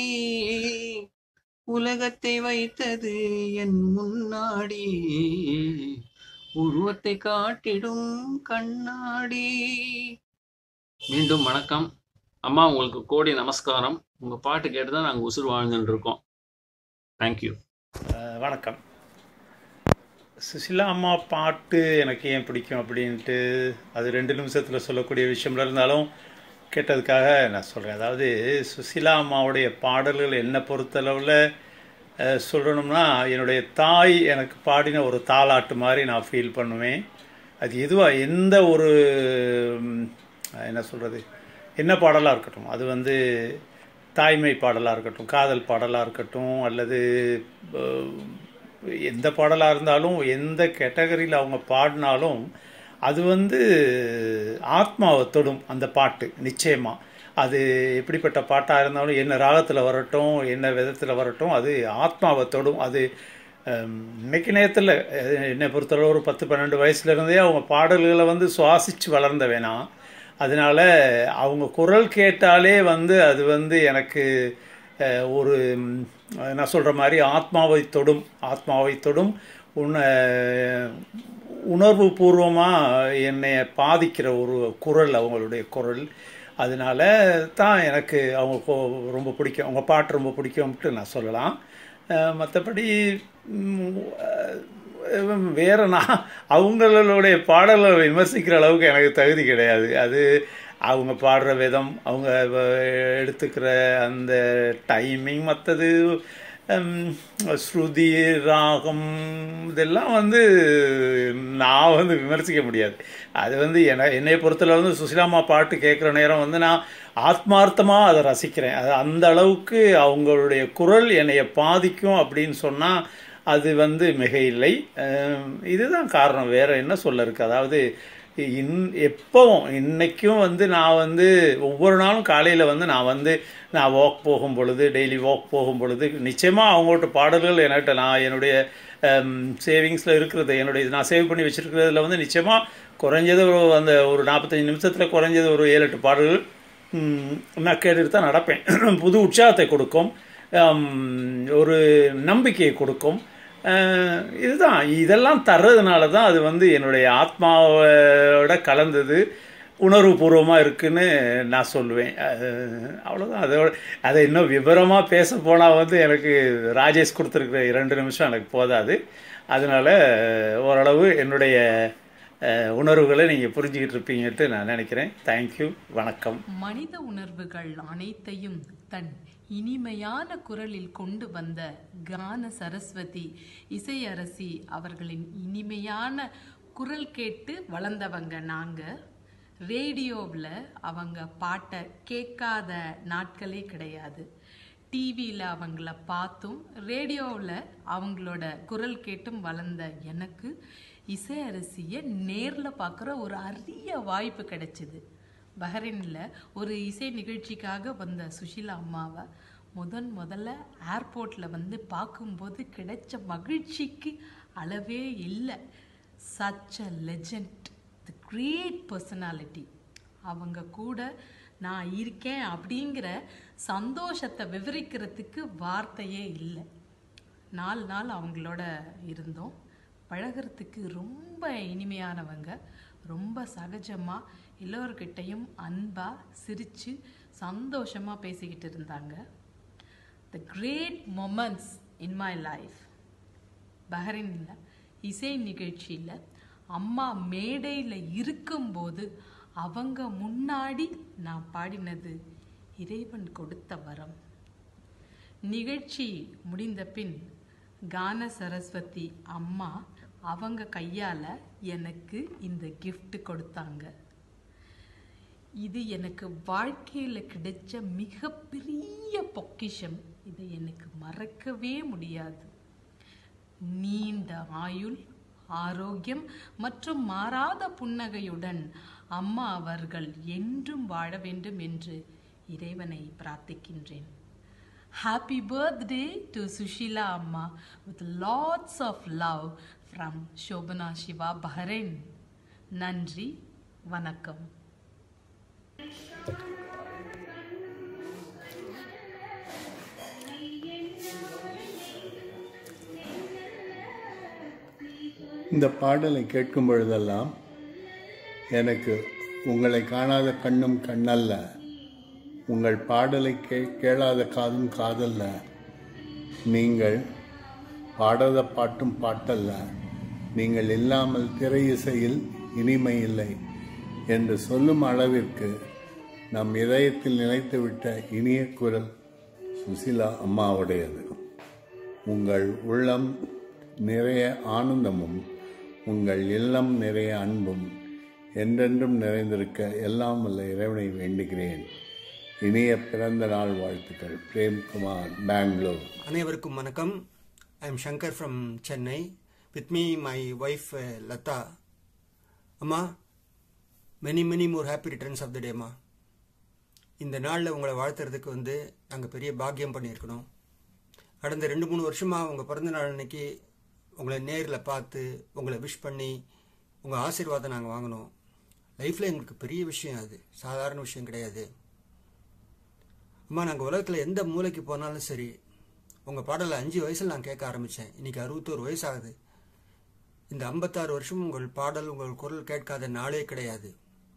உலகத்தை வைத்தது என் முன்னாடி உருவத்தை காட்டிடும் கண்ணாடி மீண்டும் வணக்கம் அம்மா உங்களுக்கு கோடி நமஸ்காரம் உங்கள் பாட்டு கேட்டு தான் நாங்கள் உசுறு வாழ்ந்துட்டு இருக்கோம் தேங்க்யூ அஹ் வணக்கம் சுசிலா அம்மா பாட்டு எனக்கு ஏன் பிடிக்கும் அப்படின்ட்டு அது ரெண்டு நிமிஷத்தில் சொல்லக்கூடிய விஷயம்ல இருந்தாலும் கேட்டதுக்காக நான் சொல்கிறேன் அதாவது சுசிலா அம்மாவுடைய பாடல்கள் என்னை பொறுத்தளவில் அஹ், சொல்லணும்னா என்னுடைய தாய் எனக்கு பாடின ஒரு தாலாட்டு மாதிரி நான் ஃபீல் பண்ணுவேன் அது எதுவாக எந்த ஒரு ம், என்ன சொல்கிறது என்ன பாடலாக இருக்கட்டும் அது வந்து தாய்மை பாடலாக இருக்கட்டும் காதல் பாடலாக இருக்கட்டும் அல்லது அஹ், எந்த பாடலாக இருந்தாலும் எந்த கேட்டகரியில் அவங்க பாடினாலும் அது வந்து ஆத்மாவை தொடும் அந்த பாட்டு நிச்சயமாக அது எப்படிப்பட்ட பாட்டாக இருந்தாலும் என்ன ராகத்தில் வரட்டும் என்ன விதத்தில் வரட்டும் அது ஆத்மாவை தொடும் அது ஹம், இன்னைக்கு நேரத்தில் என்னை பொறுத்தளவு ஒரு பத்து பன்னெண்டு வயசுலேருந்தே அவங்க பாடல்களை வந்து சுவாசித்து வளர்ந்த வேணாம் அதனால அவங்க குரல் கேட்டாலே வந்து அது வந்து எனக்கு அஹ், ஒரு ம், நான் சொல்கிற மாதிரி ஆத்மாவை தொடும் ஆத்மாவை தொடும் உன்னை உணர்வு பூர்வமாக என்னை பாதிக்கிற ஒரு குரல் அவங்களுடைய குரல் அதனால தான் எனக்கு அவங்க கொ- ரொம்ப பிடிக்கும் அவங்க பாட்டு ரொம்ப பிடிக்கும்ட்டு நான் சொல்லலாம் மற்றபடி வேற நான் அவங்களுடைய பாடலை விமர்சிக்கிற அளவுக்கு எனக்கு தகுதி கிடையாது அது அவங்க பாடுற விதம் அவங்க வ- எடுத்துக்கிற அந்த டைமிங் மற்றது ஸ்ருதி ராகம் இதெல்லாம் வந்து நான் வந்து விமர்சிக்க முடியாது அது வந்து என என்னை பொறுத்தல வந்து சுசிலாமா பாட்டு கேட்குற நேரம் வந்து நான் ஆத்மார்த்தமாக அதை ரசிக்கிறேன் அது அந்த அளவுக்கு அவங்களுடைய குரல் என்னைய பாதிக்கும் அப்படின்னு சொன்னால் அது வந்து மிக இல்லை அஹ் இதுதான் காரணம் வேற என்ன சொல்ல இருக்கு அதாவது இன் எப்பவும் இன்னைக்கும் வந்து நான் வந்து ஒவ்வொரு நாளும் காலையில் வந்து நான் வந்து நான் வாக் போகும் பொழுது டெய்லி வாக் போகும் பொழுது நிச்சயமாக அவங்கள்ட்ட பாடல்கள் என்கிட்ட நான் என்னுடைய சேவிங்ஸில் இருக்கிறது என்னுடைய நான் சேவ் பண்ணி வச்சிருக்கிறதுல வந்து நிச்சயமாக குறைஞ்சது ஒரு அந்த ஒரு நாற்பத்தஞ்சு நிமிஷத்தில் குறைஞ்சது ஒரு ஏழு எட்டு பாடல்கள் ம், நான் கேட்டுட்டு தான் நடப்பேன் புது உற்சாகத்தை கொடுக்கும் ஹம், ஒரு நம்பிக்கையை கொடுக்கும் அஹ், இதுதான் இதெல்லாம் தர்றதுனால தான் அது வந்து என்னுடைய ஆத்மாவோட கலந்தது உணர்வுபூர்வமாக இருக்குன்னு நான் சொல்லுவேன் அஹ், அவ்வளோதான் அதோட அதை இன்னும் விவரமாக பேச போனால் வந்து எனக்கு ராஜேஷ் கொடுத்துருக்குற இரண்டு நிமிஷம் எனக்கு போதாது அதனால ஓரளவு என்னுடைய அஹ், உணர்வுகளை நீங்கள் புரிஞ்சுக்கிட்டு இருப்பீங்கன்ட்டு நான் நினைக்கிறேன் தேங்க்யூ வணக்கம் மனித உணர்வுகள் அனைத்தையும் தன் இனிமையான குரலில் கொண்டு வந்த கான சரஸ்வதி இசையரசி அவர்களின் இனிமையான குரல் கேட்டு வளர்ந்தவங்க நாங்க ரேடியோவில் அவங்க பாட்டை கேட்காத நாட்களே கிடையாது டிவியில் அவங்கள பார்த்தும் ரேடியோவில் அவங்களோட குரல் கேட்டும் வளர்ந்த எனக்கு இசையரசியை நேரில் பார்க்குற ஒரு அரிய வாய்ப்பு கிடைச்சிது பஹ்ரைனில் ஒரு இசை நிகழ்ச்சிக்காக வந்த சுஷீலா அம்மாவை முதன் முதல்ல ஏர்போர்ட்டில் வந்து பார்க்கும்போது கிடைச்ச மகிழ்ச்சிக்கு அளவே இல்லை such a legend the great personality அவங்க கூட நான் இருக்கேன் அப்படிங்கிற சந்தோஷத்தை விவரிக்கிறதுக்கு வார்த்தையே இல்லை நாலு நாள் அவங்களோட இருந்தோம் பழகுறதுக்கு ரொம்ப இனிமையானவங்க ரொம்ப சகஜமாக எல்லோர்கிட்டையும் அன்பாக சிரித்து சந்தோஷமாக பேசிக்கிட்டு இருந்தாங்க the great moments in my life பஹ்ரைனில் இசை நிகழ்ச்சியில் அம்மா மேடையில் இருக்கும்போது அவங்க முன்னாடி நான் பாடினது இறைவன் கொடுத்த வரம் நிகழ்ச்சி முடிந்த பின் கான சரஸ்வதி அம்மா அவங்க கையால் எனக்கு இந்த gift கொடுத்தாங்க இது எனக்கு வாழ்க்கையில் கிடைச்ச மிகப்பெரிய பொக்கிஷம் இதை எனக்கு மறக்கவே முடியாது நீண்ட ஆயுள் ஆரோக்கியம் மற்றும் மாறாத புன்னகையுடன் அம்மா அவர்கள் என்றும் வாழ வேண்டும் என்று இறைவனை பிரார்த்திக்கின்றேன் ஹாப்பி பர்த்டே டு சுஷீலா அம்மா with lots of love from Shobana Siva Bahrain நன்றி வணக்கம் இந்த பாடலை கேட்கும் பொழுதெல்லாம் எனக்கு உங்களை காணாத கண்ணும் கண்ணல்ல உங்கள் பாடலை கே கேளாத காதும் காதல்ல நீங்கள் பாடாத பாட்டும் பாட்டல்ல நீங்கள் இல்லாமல் திரை இசையில் இனிமை இல்லை என்று சொல்லும் அளவிற்கு நம் இதயத்தில் நிலைத்துவிட்ட இனிய குரல் சுசிலா அம்மாவுடையது உங்கள் உள்ளம் நிறைய ஆனந்தமும் உங்கள் இல்லம் நிறைய அன்பும் என்றென்றும் நிறைந்திருக்க எல்லாம் வல்ல இறைவனை வேண்டுகிறேன் இனிய பிறந்த நாள் வாழ்த்துக்கள் பிரேம்குமார் பெங்களூர் அனைவருக்கும் வணக்கம் I'm Shankar from Chennai. With me, my wife uh, Lata. Amma, many, many more happy returns of the day, அம்மா இந்த நாளில் உங்களை வாழ்த்துறதுக்கு வந்து நாங்கள் பெரிய பாக்கியம் பண்ணியிருக்கணும் கடந்த ரெண்டு மூணு வருஷமாக உங்கள் பிறந்த நாள் அன்னைக்கு உங்களை நேரில் பார்த்து உங்களை விஷ் பண்ணி உங்கள் ஆசீர்வாதம் நாங்கள் வாங்கினோம் லைஃப்பில் எங்களுக்கு பெரிய விஷயம் அது சாதாரண விஷயம் கிடையாது அம்மா நாங்கள் உலகத்தில் எந்த மூலைக்கு போனாலும் சரி உங்கள் பாடலை அஞ்சு வயசில் நான் கேட்க ஆரம்பித்தேன் இன்றைக்கி அறுபத்தோரு வயசு ஆகுது இந்த ஐம்பத்தாறு வருஷம் உங்கள் பாடல் உங்கள் குரல் கேட்காத நாளே கிடையாது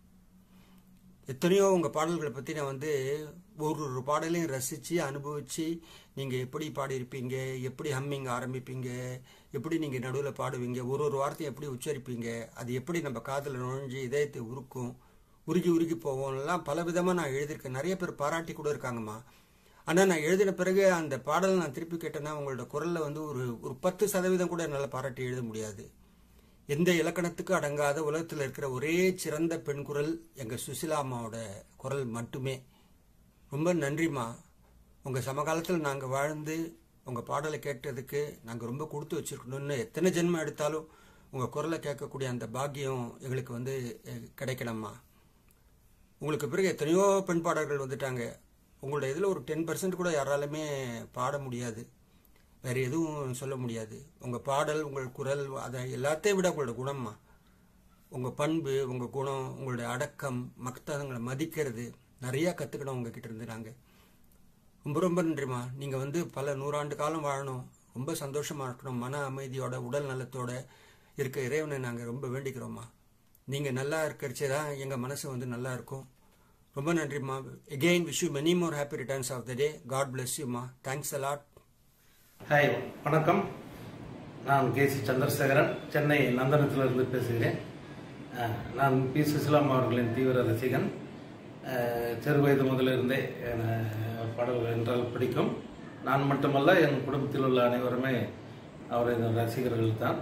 எத்தனையோ உங்கள் பாடல்களை பற்றி நான் வந்து ஒரு ஒரு பாடலையும் ரசித்து அனுபவித்து நீங்கள் எப்படி பாடியிருப்பீங்க எப்படி ஹம்மிங் ஆரம்பிப்பீங்க எப்படி நீங்கள் நடுவில் பாடுவீங்க ஒரு ஒரு வார்த்தையும் எப்படி உச்சரிப்பீங்க அது எப்படி நம்ம காதில் நுழைஞ்சு இதயத்தை உருக்கும் உருகி உருகி போவோம்லாம் பல விதமாக நான் எழுதியிருக்கேன் நிறைய பேர் பாராட்டி கூட இருக்காங்கம்மா ஆனால் நான் எழுதின பிறகு அந்த பாடலை நான் திருப்பி கேட்டேன்னா உங்களோட குரலில் வந்து ஒரு ஒரு பத்து சதவீதம் கூட என்னால் பாராட்டி எழுத முடியாது எந்த இலக்கணத்துக்கு அடங்காத உலகத்தில் இருக்கிற ஒரே சிறந்த பெண் குரல் எங்கள் சுசிலா அம்மாவோட குரல் மட்டுமே ரொம்ப நன்றிம்மா உங்கள் சமகாலத்தில் நாங்கள் வாழ்ந்து உங்கள் பாடலை கேட்டதுக்கு நாங்கள் ரொம்ப கொடுத்து வச்சுருக்கணும்னு எத்தனை ஜென்மம் எடுத்தாலும் உங்கள் குரலை கேட்கக்கூடிய அந்த பாக்கியம் எங்களுக்கு வந்து அஹ், கிடைக்கணும்மா உங்களுக்கு பிறகு எத்தனையோ பெண் பாடகர்கள் வந்துட்டாங்க உங்களோட இதில் ஒரு டென் பர்சன்ட் கூட யாராலுமே பாட முடியாது வேறு எதுவும் சொல்ல முடியாது உங்கள் பாடல் உங்கள் குரல் அதை எல்லாத்தையும் விட உங்களோட குணம்மா உங்கள் பண்பு உங்கள் குணம் உங்களுடைய அடக்கம் மக்தங்களை மதிக்கிறது நிறையா கற்றுக்கணும் உங்ககிட்ட இருந்து நாங்கள் ரொம்ப ரொம்ப நன்றிம்மா நீங்கள் வந்து பல நூறாண்டு காலம் வாழணும் ரொம்ப சந்தோஷமாக இருக்கணும் மன அமைதியோட உடல் நலத்தோட இருக்க இறைவனை நாங்கள் ரொம்ப வேண்டிக்கிறோம்மா நீங்கள் நல்லா இருக்கிறச்சே தான் எங்கள் மனசு வந்து நல்லா இருக்கும் ரொம்ப நன்றிம்மா again wish you many more happy returns of the day god bless யூம்மா தேங்க்ஸ் அலாட் ஹாய் வணக்கம் நான் கே சி சந்திரசேகரன் சென்னை நந்தனத்திலிருந்து பேசுகிறேன் அஹ், நான் பி சுசிலாம் அவர்களின் தீவிர ரசிகன் அஹ், சிறு வயது முதலிருந்தே அஹ், பாடல்கள் என்றால் பிடிக்கும் நான் மட்டுமல்ல என் குடும்பத்தில் உள்ள அனைவருமே அவரது ரசிகர்கள் தான்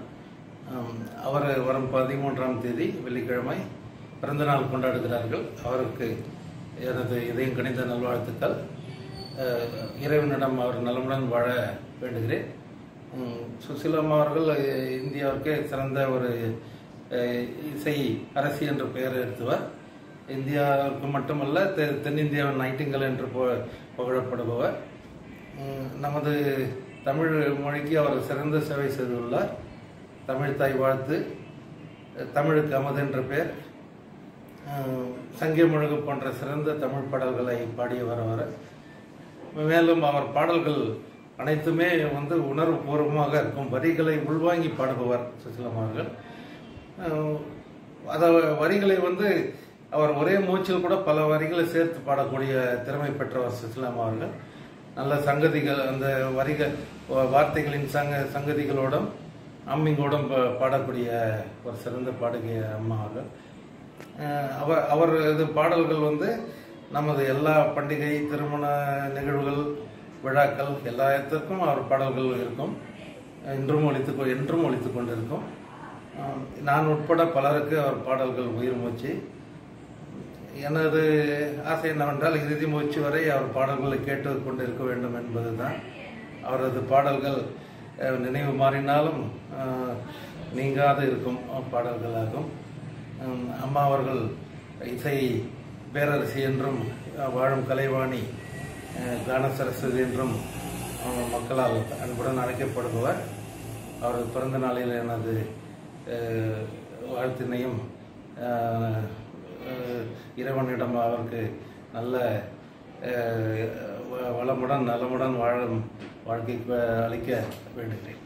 அவர் வரும் பதிமூன்றாம் தேதி வெள்ளிக்கிழமை பிறந்தநாள் கொண்டாடுகிறார்கள் அவருக்கு எனது இதயம் கணிந்த நல்வாழ்த்துக்கள் அஹ், இறைவனிடம் அவர் நலமுடன் வாழ வேண்டுகிறேன் உம், சுசிலம்மா அவர்கள் அஹ், இந்தியாவிற்கே சிறந்த ஒரு அஹ், இசை அரசி என்ற பெயர் எடுத்தவர் இந்தியாவுக்கு மட்டுமல்ல தெ- தென்னிந்தியாவின் நைட்டிங்கல் என்று புக- புகழப்படுபவர் உம், நமது தமிழ் மொழிக்கு அவர் சிறந்த சேவை செய்துள்ளார் தமிழ் தாய் வாழ்த்து அஹ், தமிழுக்கு அமது என்ற பெயர் அஹ், சங்கே முழுகு போன்ற சிறந்த தமிழ் பாடல்களை பாடியவர் அவர் மேலும் அவர் பாடல்கள் அனைத்துமே வந்து உணர்வுபூர்வமாக இருக்கும் வரிகளை உள்வாங்கி பாடுபவர் சுசிலம் அவர்கள் அஹ், அத வரிகளை வந்து அவர் ஒரே மூச்சில் கூட பல வரிகளை சேர்த்து பாடக்கூடிய திறமை பெற்றவர் சுசிலாம் அவர்கள் நல்ல சங்கதிகள் அந்த வரிகள் வ- வார்த்தைகளின் சங்க சங்கதிகளோடும் அம்மிங்கோடும் பா- பாடக்கூடிய ஒரு சிறந்த பாடகிய அம்மா அவர்கள் அஹ் அவர் அவரது பாடல்கள் வந்து நமது எல்லா பண்டிகை திருமண நிகழ்வுகள் விழாக்கள் எல்லாத்திற்கும் அவர் பாடல்கள் இருக்கும் இன்றும் ஒழித்து கொ- என்றும் ஒழித்து கொண்டிருக்கும் அஹ் நான் உட்பட பலருக்கு அவர் பாடல்கள் உயிர் மூச்சு எனது ஆசை என்னவென்றால் இறுதி மூச்சு வரை அவர் பாடல்களை கேட்டு கொண்டிருக்க வேண்டும் என்பதுதான் அவரது பாடல்கள் அஹ், நினைவு மாறினாலும் அஹ், நீங்காது இருக்கும் பாடல்களாகும் உம், அம்மா அவர்கள் இசை பேரரசி என்றும் அஹ், வாழும் கலைவாணி அஹ், கான சரஸ்வதி என்றும் அஹ், மக்களால் அன்புடன் அழைக்கப்படுபவர் அவரது பிறந்த நாளில் எனது அஹ், வாழ்த்தினையும் அஹ், அஹ், இறைவனிடம் அவருக்கு நல்ல அஹ், வ- வளமுடன் நலமுடன் வாழும் வாழ்க்கைக்கு அளிக்க வேண்டுகிறேன்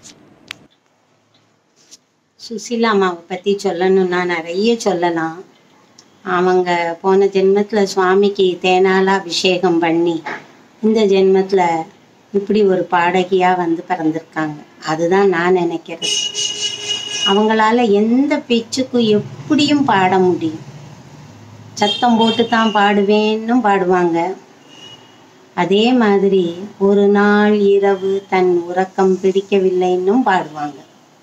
சுசீலா அம்மாவை பற்றி சொல்லணும்னா நிறைய சொல்லலாம் அவங்க போன ஜென்மத்தில் சுவாமிக்கு தேனால அபிஷேகம் பண்ணி இந்த ஜென்மத்தில் இப்படி ஒரு பாடகியாக வந்து பிறந்திருக்காங்க அதுதான் நான் நினைக்கிறது அவங்களால எந்த பேச்சுக்கும் எப்படியும் பாட முடியும் சத்தம் போட்டு தான் பாடுவேன்னும் பாடுவாங்க அதே மாதிரி ஒரு நாள் இரவு தன் உறக்கம் பிடிக்கவில்லைன்னும் பாடுவாங்க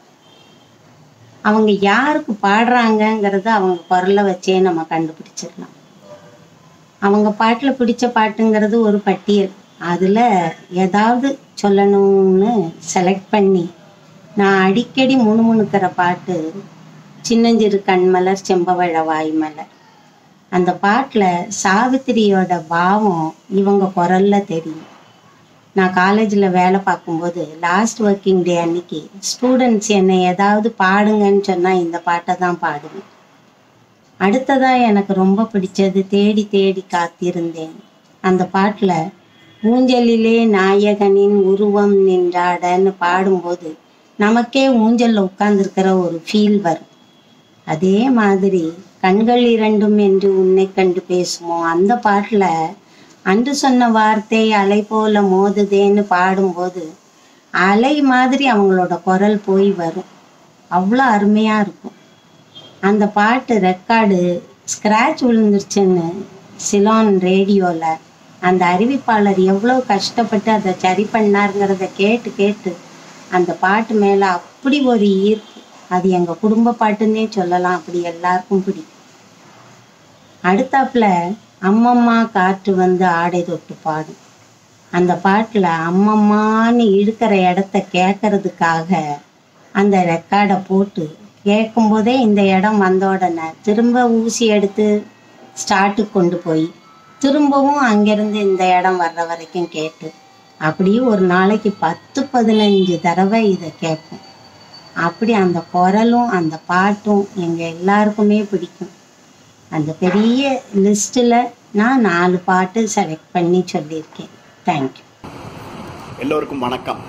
அவங்க யாருக்கு பாடுறாங்கங்கிறத அவங்க குரலை வச்சே நம்ம கண்டுபிடிச்சிடலாம் அவங்க பாட்டில் பிடிச்ச பாட்டுங்கிறது ஒரு பட்டியல் அதில் ஏதாவது சொல்லணும்னு செலக்ட் பண்ணி நான் அடிக்கடி முணுமுணுக்கிற பாட்டு சின்னஞ்சிறு கண்மலர் செம்பவழ வாய்மலர் அந்த பாட்டில் சாவித்திரியோட பாவம் இவங்க குரல்ல தெரியும் நான் காலேஜில் வேலை பார்க்கும்போது லாஸ்ட் ஒர்க்கிங் டே அன்னைக்கு ஸ்டூடெண்ட்ஸ் என்னை ஏதாவது பாடுங்கன்னு சொன்னால் இந்த பாட்டை தான் பாடுவேன் அடுத்ததாக எனக்கு ரொம்ப பிடிச்சது தேடி தேடி காத்திருந்தேன் அந்த பாட்டில் ஊஞ்சலிலே நாயகனின் உருவம் நின்றாடன்னு பாடும்போது நமக்கே ஊஞ்சலில் உட்கார்ந்துருக்கிற ஒரு ஃபீல் வரும் அதே மாதிரி கண்கள் இரண்டும் என்று உன்னை கண்டு பேசுமோ அந்த பாட்டில் அன்று சொன்ன வார்த்தை அலை போல மோதுதேன்னு பாடும்போது அலை மாதிரி அவங்களோட குரல் போய் வரும் அவ்வளோ அருமையாக இருக்கும் அந்த பாட்டு ரெக்கார்டு ஸ்க்ராட்ச் விழுந்துருச்சுன்னு சிலான் ரேடியோவில் அந்த அறிவிப்பாளர் எவ்வளோ கஷ்டப்பட்டு அதை சரி பண்ணாருங்கிறத கேட்டு கேட்டு அந்த பாட்டு மேலே அப்படி ஒரு ஈர்ப்பு அது எங்கள் குடும்ப பாட்டுன்னே சொல்லலாம் அப்படி எல்லாருக்கும் பிடிக்கும் அடுத்தாப்புல அம்மம்மா காற்று வந்து ஆடை தொட்டு பாடும் அந்த பாட்டில் அம்மம்மான்னு இழுக்கிற இடத்த கேட்கறதுக்காக அந்த ரெக்கார்டை போட்டு கேட்கும்போதே இந்த இடம் வந்த உடனே திரும்ப ஊசி எடுத்து ஸ்டார்ட்டுக்கு கொண்டு போய் திரும்பவும் அங்கேருந்து இந்த இடம் வர்ற வரைக்கும் கேட்டு அப்படியே ஒரு நாளைக்கு பத்து பதினஞ்சு தடவை இதை கேட்போம் அப்படி அந்த குரலும் அந்த பாட்டும் எங்கள் எல்லாருக்குமே பிடிக்கும் அந்த பெரிய லிஸ்ட்டில் நான் நாலு பாட்டு செலக்ட் பண்ணி சொல்லியிருக்கேன் தேங்க்யூ எல்லோருக்கும் வணக்கம்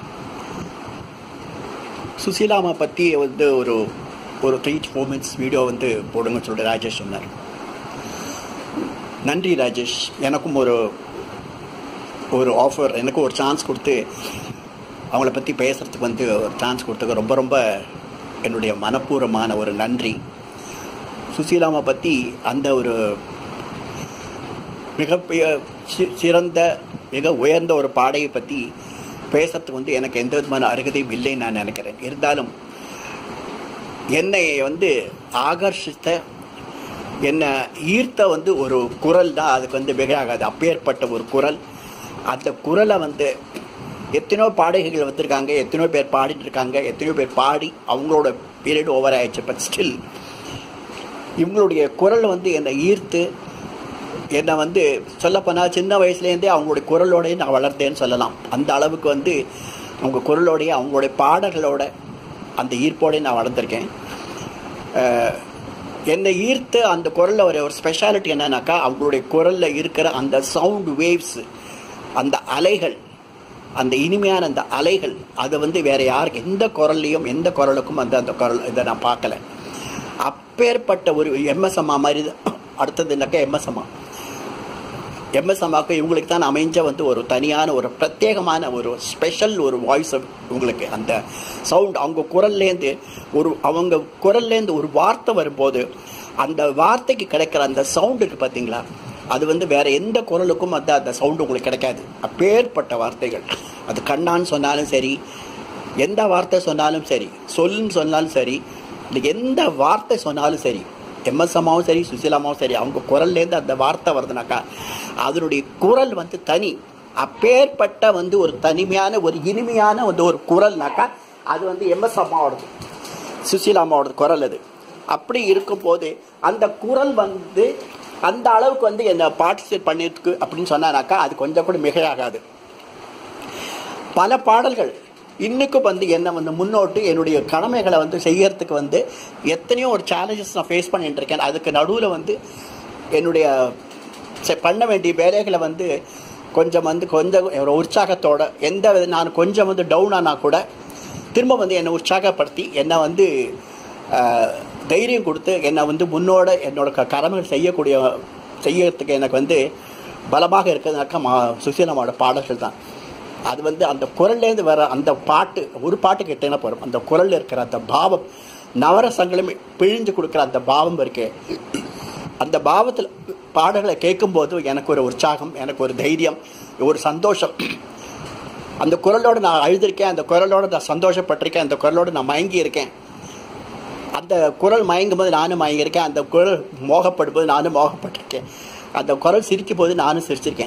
சுசீலாமா பற்றி வந்து ஒரு ஒரு த்ரீ ஃபோர் மினிட்ஸ் வீடியோ வந்து போடுங்கன்னு சொல்லிட்டு ராஜேஷ் சொன்னார் நன்றி ராஜேஷ் எனக்கும் ஒரு ஒரு ஆஃபர் எனக்கும் ஒரு சான்ஸ் கொடுத்து அவங்கள பற்றி பேசுகிறதுக்கு வந்து ஒரு சான்ஸ் கொடுத்தது ரொம்ப ரொம்ப என்னுடைய மனப்பூர்வமான ஒரு நன்றி சுசீலாமா பற்றி அந்த ஒரு மிக சி- சிறந்த மிக உயர்ந்த ஒரு பாடையை பற்றி பேசுறதுக்கு வந்து எனக்கு எந்த விதமான அருகதையும் இல்லைன்னு நான் நினைக்கிறேன் இருந்தாலும் என்னை வந்து ஆகர்ஷித்த என்னை ஈர்த்த வந்து ஒரு குரல் தான் அதுக்கு வந்து மிகையாகாது அப்பேற்பட்ட ஒரு குரல் அந்த குரலை வந்து எத்தனையோ பாடகைகள் வந்திருக்காங்க எத்தனையோ பேர் பாடிட்டு இருக்காங்க எத்தனையோ பேர் பாடி அவங்களோட பீரியட் ஓவர் ஆயிடுச்சு பட் ஸ்டில் இவங்களுடைய குரல் வந்து என்னை ஈர்த்து என்னை வந்து சொல்லப்போனால் சின்ன வயசுலேருந்தே அவங்களுடைய குரலோடய நான் வளர்த்தேன்னு சொல்லலாம் அந்த அளவுக்கு வந்து அவங்க குரலோடைய அவங்களுடைய பாடல்களோட அந்த ஈர்ப்போடய நான் வளர்ந்துருக்கேன் அஹ், என்னை ஈர்த்த அந்த குரலில் ஒரு ஒரு ஸ்பெஷாலிட்டி என்னன்னாக்கா அவங்களுடைய குரலில் இருக்கிற அந்த சவுண்ட் வேவ்ஸ் அந்த அலைகள் அந்த இனிமையான அந்த அலைகள் அது வந்து வேற யாருக்கு எந்த குரல்லையும் எந்த குரலுக்கும் அந்த அந்த குரல் இதை நான் பார்க்கல அப்பேற்பட்ட ஒரு எம்எஸ் அம்மா மாதிரி தான். அடுத்ததுனாக்கா எம்எஸ் அம்மா எம்எஸ் அம்மாவுக்கு இவங்களுக்கு தான் அமைஞ்ச வந்து ஒரு தனியான ஒரு பிரத்யேகமான ஒரு ஸ்பெஷல் ஒரு வாய்ஸ் உங்களுக்கு அந்த சவுண்ட் அவங்க குரல்லேருந்து ஒரு அவங்க குரல்லேருந்து ஒரு வார்த்தை வரும்போது அந்த வார்த்தைக்கு கிடைக்கிற அந்த சவுண்டுக்கு பார்த்தீங்களா அது வந்து வேற எந்த குரலுக்கும் வந்து அந்த சவுண்டு உங்களுக்கு கிடைக்காது அப்பேற்பட்ட வார்த்தைகள் அது கண்ணான்னு சொன்னாலும் சரி எந்த வார்த்தை சொன்னாலும் சரி சொல்லுன்னு சொன்னாலும் சரி இல்லை எந்த வார்த்தை சொன்னாலும் சரி எம்எஸ் அம்மாவும் சரி சுசிலாமாவும் சரி அவங்க குரல்லேருந்து அந்த வார்த்தை வருதுனாக்கா அதனுடைய குரல் வந்து தனி அப்பேற்பட்ட வந்து ஒரு தனிமையான ஒரு இனிமையான வந்து ஒரு குரல்னாக்கா அது வந்து எம்எஸ் அம்மாவோடது சுசீலா அம்மாவோட குரல் அது அப்படி இருக்கும்போது அந்த குரல் வந்து அந்த அளவுக்கு வந்து என்ன பார்ட்டிசிபேட் பண்ணிருக்கு அப்படின்னு சொன்னானாக்கா அது கொஞ்சம் கூட மிகையாகாது பல பாடல்கள் இன்னைக்கும் வந்து என்ன வந்து முன்னோட்டு என்னுடைய கடமைகளை வந்து செய்யறதுக்கு வந்து எத்தனையோ ஒரு சேலஞ்சஸ் நான் ஃபேஸ் பண்ணிட்டு இருக்கேன் அதுக்கு நடுவில் வந்து என்னுடைய செ- பண்ண வேண்டிய வேலைகளை வந்து கொஞ்சம் வந்து கொஞ்சம் ஒரு உற்சாகத்தோட எந்த வித நான் கொஞ்சம் வந்து டவுன் ஆனா கூட திரும்ப வந்து என்னை உற்சாகப்படுத்தி என்னை வந்து ஆஹ், தைரியம் கொடுத்து என்னை வந்து முன்னோட என்னோட க- கடமைகள் செய்யக்கூடிய செய்யறதுக்கு எனக்கு வந்து பலமாக இருக்கிறதுனாக்கா மா சுசீலமாவோட பாடல்கள் தான் அது வந்து அந்த குரல்லேருந்து வர அந்த பாட்டு ஒரு பாட்டு கேட்டேன்னா போகிறோம் அந்த குரல்ல இருக்கிற அந்த பாவம் நவரசங்களும் பிழிஞ்சு கொடுக்குற அந்த பாவம் இருக்கு அந்த பாவத்தில் பாடல்களை கேட்கும்போது எனக்கு ஒரு உற்சாகம் எனக்கு ஒரு தைரியம் ஒரு சந்தோஷம் அந்த குரலோட நான் அழுதுருக்கேன் அந்த குரலோட நான் சந்தோஷப்பட்டிருக்கேன் அந்த குரலோட நான் மயங்கி இருக்கேன் அந்த குரல் மயங்கும் போது நானும் மயங்கியிருக்கேன் அந்த குரல் மோகப்படும் போது நானும் மோகப்பட்டிருக்கேன் அந்த குரல் சிரிக்கும் போது நானும் சிரிச்சிருக்கேன்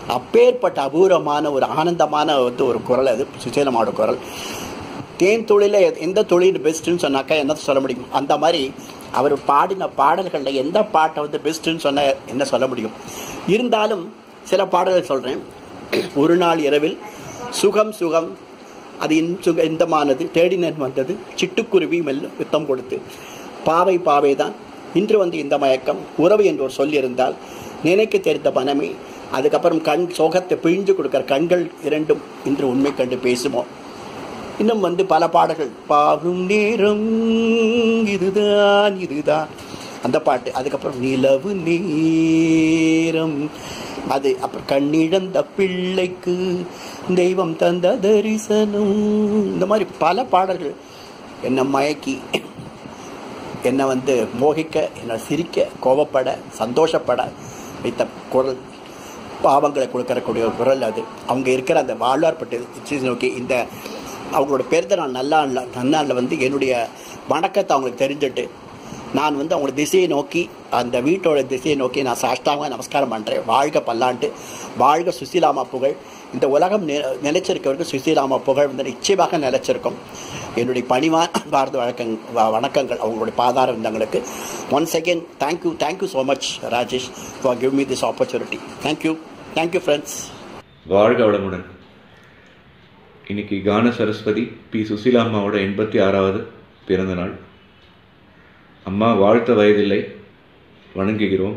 அப்பேற்பட்ட அபூர்வமான ஒரு ஆனந்தமான வந்து ஒரு குரல் அது சுசீலமாவோட குரல் தேன் தொழில எந்த தொழில் பெஸ்ட்டுன்னு சொன்னாக்கா என்ன சொல்ல முடியும் அந்த மாதிரி அவர் பாடின பாடல்களில் எந்த பாட்டை வந்து பெஸ்ட்டுன்னு சொன்ன என்ன சொல்ல முடியும் இருந்தாலும் சில பாடல்கள் சொல்கிறேன் ஒரு நாள் இரவில் சுகம் சுகம் அது இன் சுக இந்தமானது தேடினன் வந்தது சிட்டுக்குருவி மெல்ல வித்தம் கொடுத்து பாவை பாவை தான் இன்று வந்து இந்த மயக்கம் உறவு என்று ஒரு சொல் இருந்தால் நினைக்க தெரிந்த மனமே அதுக்கப்புறம் கண் சோகத்தை பிழிஞ்சு கொடுக்கிற கண்கள் இரண்டும் இன்று உண்மை கண்டு பேசுமோ இன்னும் வந்து பல பாடல்கள் பாடும் நேரம் இதுதான் இதுதான் அந்த பாட்டு அதுக்கப்புறம் நிலவு நேரம் அது அப்புறம் கண்ணிழந்த பிள்ளைக்கு தெய்வம் தந்த தரிசனம் இந்த மாதிரி பல பாடல்கள் என்னை மயக்கி என்னை வந்து மோகிக்க என்னை சிரிக்க கோபப்பட சந்தோஷப்பட வைத்த குரல் பாவங்களை கொடுக்கறக்கூடிய ஒரு குரல் அது அவங்க இருக்கிற அந்த வாழ்வார்பட்டு நோக்கி இந்த அவங்களோட பிறந்த நாள் நல்லா நன்னாளில் வந்து என்னுடைய வணக்கத்தை அவங்களுக்கு தெரிஞ்சுட்டு நான் வந்து அவங்களோட திசையை நோக்கி அந்த வீட்டோட திசையை நோக்கி நான் சாஷ்டாங்க நமஸ்காரம் பண்ணுறேன் வாழ்க பல்லாண்டு வாழ்க சுசீலாமா புகழ் இந்த உலகம் நி நிலைச்சிருக்கவருக்கு சுசீலாமா புகழ் வந்து நிச்சயமாக நிலைச்சிருக்கும் என்னுடைய பணிவான பாரத வழக்கங் வணக்கங்கள் அவங்களுடைய பாதார விந்தங்களுக்கு once again thank you thank you so much Rajesh for give me this opportunity thank you thank you friends வாழ்க வளமுடன் இன்னைக்கு கான சரஸ்வதி பி சுசீலா அம்மாவோட எண்பத்தி ஆறாவது பிறந்த நாள் அம்மா வாழ்த்த வயதில்லை வணங்குகிறோம்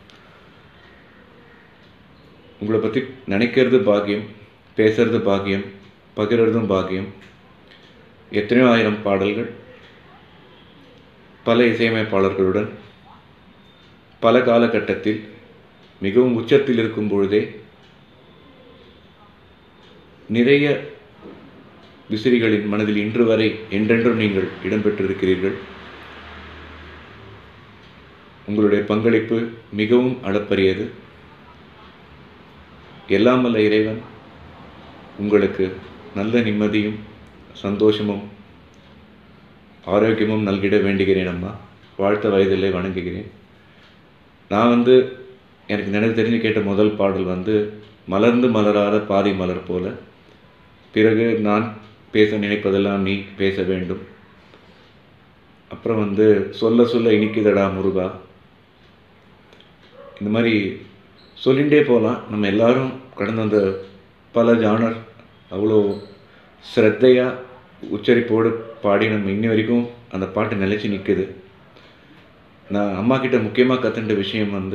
உங்களை பற்றி நினைக்கிறது பாக்கியம் பேசுறது பாக்கியம் பகிர்றதும் பாக்கியம் எத்தனையோ ஆயிரம் பாடல்கள் பல இசையமைப்பாளர்களுடன் பல காலகட்டத்தில் மிகவும் உச்சத்தில் இருக்கும் பொழுதே நிறைய விசிறிகளின் மனதில் இன்று வரை என்றென்றும் நீங்கள் இடம்பெற்றிருக்கிறீர்கள் உங்களுடைய பங்களிப்பு மிகவும் அளப்பரியது எல்லாம் வல்ல இறைவன் உங்களுக்கு நல்ல நிம்மதியும் சந்தோஷமும் ஆரோக்கியமும் நல்கிட வேண்டுகிறேன் அம்மா வாழ்த்த வயதிலே வணங்குகிறேன் நான் வந்து எனக்கு நினைவு தெரிஞ்சு கேட்ட முதல் பாடல் வந்து மலர்ந்து மலராத பாதி மலர் போல பிறகு நான் பேச நினைப்பதெல்லாம் நீ பேச வேண்டும் அப்புறம் வந்து சொல்ல சொல்ல இனிக்குதடா முருகா இந்த மாதிரி சொல்லிகிட்டே போகலாம் நம்ம எல்லாரும் கடந்த அந்த பல ஜானர் அவ்வளோ ஸ்ரத்தையாக உச்சரிப்போடு பாடி நம்ம இன்னி வரைக்கும் அந்த பாட்டு நிலைச்சி நிற்குது நான் அம்மா கிட்ட முக்கியமாக கற்றுண்ட விஷயம் வந்து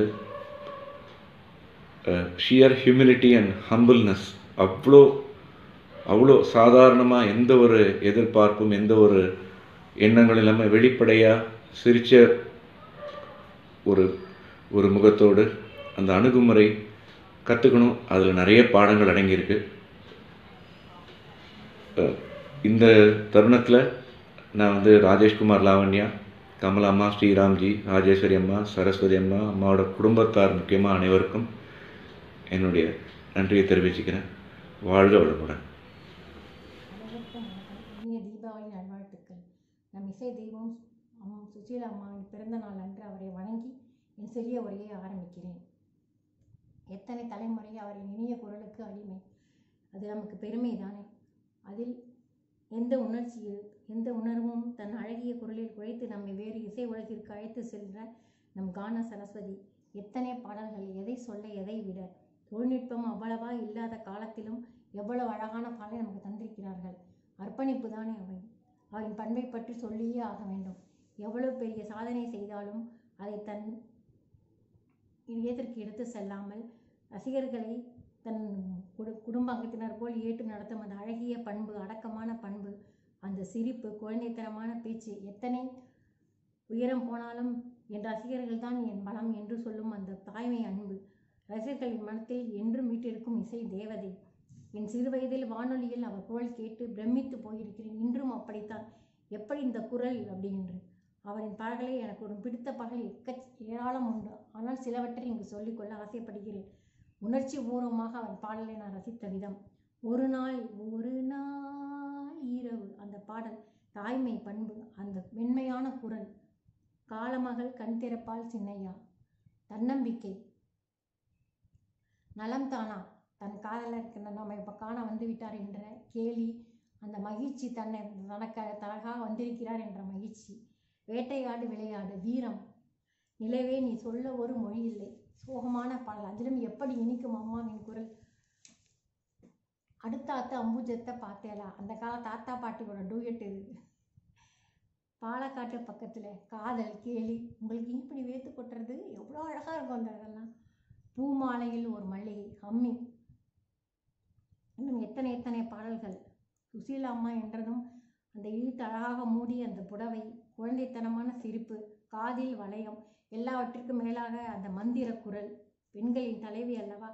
ஷியர் ஹியூமிலிட்டி அண்ட் ஹம்பிள்னஸ் அவ்வளோ அவ்வளோ சாதாரணமாக எந்த ஒரு எதிர்பார்ப்பும் எந்த ஒரு எண்ணங்களும் இல்லாமல் வெளிப்படையாக சிரித்த ஒரு ஒரு முகத்தோடு அந்த அணுகுமுறை கற்றுக்கணும் அதில் நிறைய பாடங்கள் அடங்கியிருக்கு இந்த தருணத்தில் நான் வந்து ராஜேஷ்குமார் லாவண்யா கமலா அம்மா ஸ்ரீராம்ஜி ராஜேஸ்வரி அம்மா சரஸ்வதி அம்மா அம்மாவோட குடும்பத்தார் முக்கியமாக அனைவருக்கும் என்னுடைய நன்றியை தெரிவிச்சுக்கிறேன் வாழ்க வளமுடன் இனிய தீபாவளி நல்வாழ்த்துக்கள் நம் இசை தெய்வம் அம்மா சுசீலா அம்மாவின் பிறந்த நாள் அன்று அவரை வணங்கி என் சிறிய உரையை ஆரம்பிக்கிறேன் எத்தனை தலைமுறை அவரின் இனிய குரலுக்கு அடிமை அது நமக்கு பெருமை தானே அதில் எந்த உணர்ச்சி எந்த உணர்வும் தன் அழகிய குரலில் குழைத்து நம்மை வேறு இசை உலகிற்கு அழைத்து செல்கிற நம் கான சரஸ்வதி எத்தனை பாடல்கள் எதை சொல்ல எதை விட தொழில்நுட்பம் அவ்வளவா இல்லாத காலத்திலும் எவ்வளவு அழகான பாடலை நமக்கு தந்திருக்கிறார்கள் அர்ப்பணிப்பு தானே அவை அவரின் பண்பை பற்றி சொல்லியே ஆக வேண்டும் எவ்வளவு பெரிய சாதனை செய்தாலும் அதை தன் இதயத்திற்கு எடுத்து செல்லாமல் ரசிகர்களை தன் குடு குடும்ப அங்கத்தினர் போல் ஏற்று நடத்தும் அந்த அழகிய பண்பு அடக்கமான பண்பு அந்த சிரிப்பு குழந்தைத்தனமான பேச்சு எத்தனை உயரம் போனாலும் என் ரசிகர்கள் தான் என் பலம் என்று சொல்லும் அந்த தாய்மை அன்பு ரசிகர்களின் மனத்தில் என்றும் மீட்டிருக்கும் இசை தேவதை என் சிறுவயதில் வானொலியில் அவர் குரல் கேட்டு பிரமித்து போயிருக்கிறேன் இன்றும் அப்படித்தான் எப்படி இந்த குரல் அப்படின்னு அவரின் பாடல்களை எனக்கு ஒரு பிடித்த பாடல் எக்க ஏராளம் உண்டு ஆனால் சிலவற்றை இங்கு சொல்லிக்கொள்ள ஆசைப்படுகிறேன் உணர்ச்சி பூர்வமாக அவன் பாடலை நான் ரசித்த விதம் ஒரு நாள் ஒரு நாள் இரவு அந்த பாடல் தாய்மை பண்பு அந்த மென்மையான குரல் காலமகள் கண் திறப்பால் சின்னையா தன்னம்பிக்கை நலம் தானா தன் காதலருக்கு நம்ம இப்போ காண வந்து விட்டார் என்ற கேலி அந்த மகிழ்ச்சி தன்னை தனக்கு தனக்காக வந்திருக்கிறார் என்ற மகிழ்ச்சி வேட்டையாடு விளையாடு வீரம் நிலவே நீ சொல்ல ஒரு மொழி இல்லை சோகமான பாடல் அதிலும் எப்படி இனிக்கும் அம்மாவின் குரல் அடுத்த அத்த அம்புஜத்தை பார்த்தேலா அந்த கால தாத்தா பாட்டியோட டூயட் இது பாலக்காட்டு பக்கத்தில் காதல் கேலி உங்களுக்கு இப்படி வேத்து கொட்டுறது எவ்வளோ அழகாக இருக்கும் அந்த இதெல்லாம் பூமாலையில் ஒரு மல்லிகை ஹம்மி இன்னும் எத்தனை எத்தனை பாடல்கள் சுசீலா அம்மா என்றதும் அந்த இழுத்து அழகாக மூடி அந்த புடவை குழந்தைத்தனமான சிரிப்பு காதில் வளையம் எல்லாவற்றிற்கும் மேலாக அந்த மந்திர குரல் பெண்களின் தலைவி அல்லவா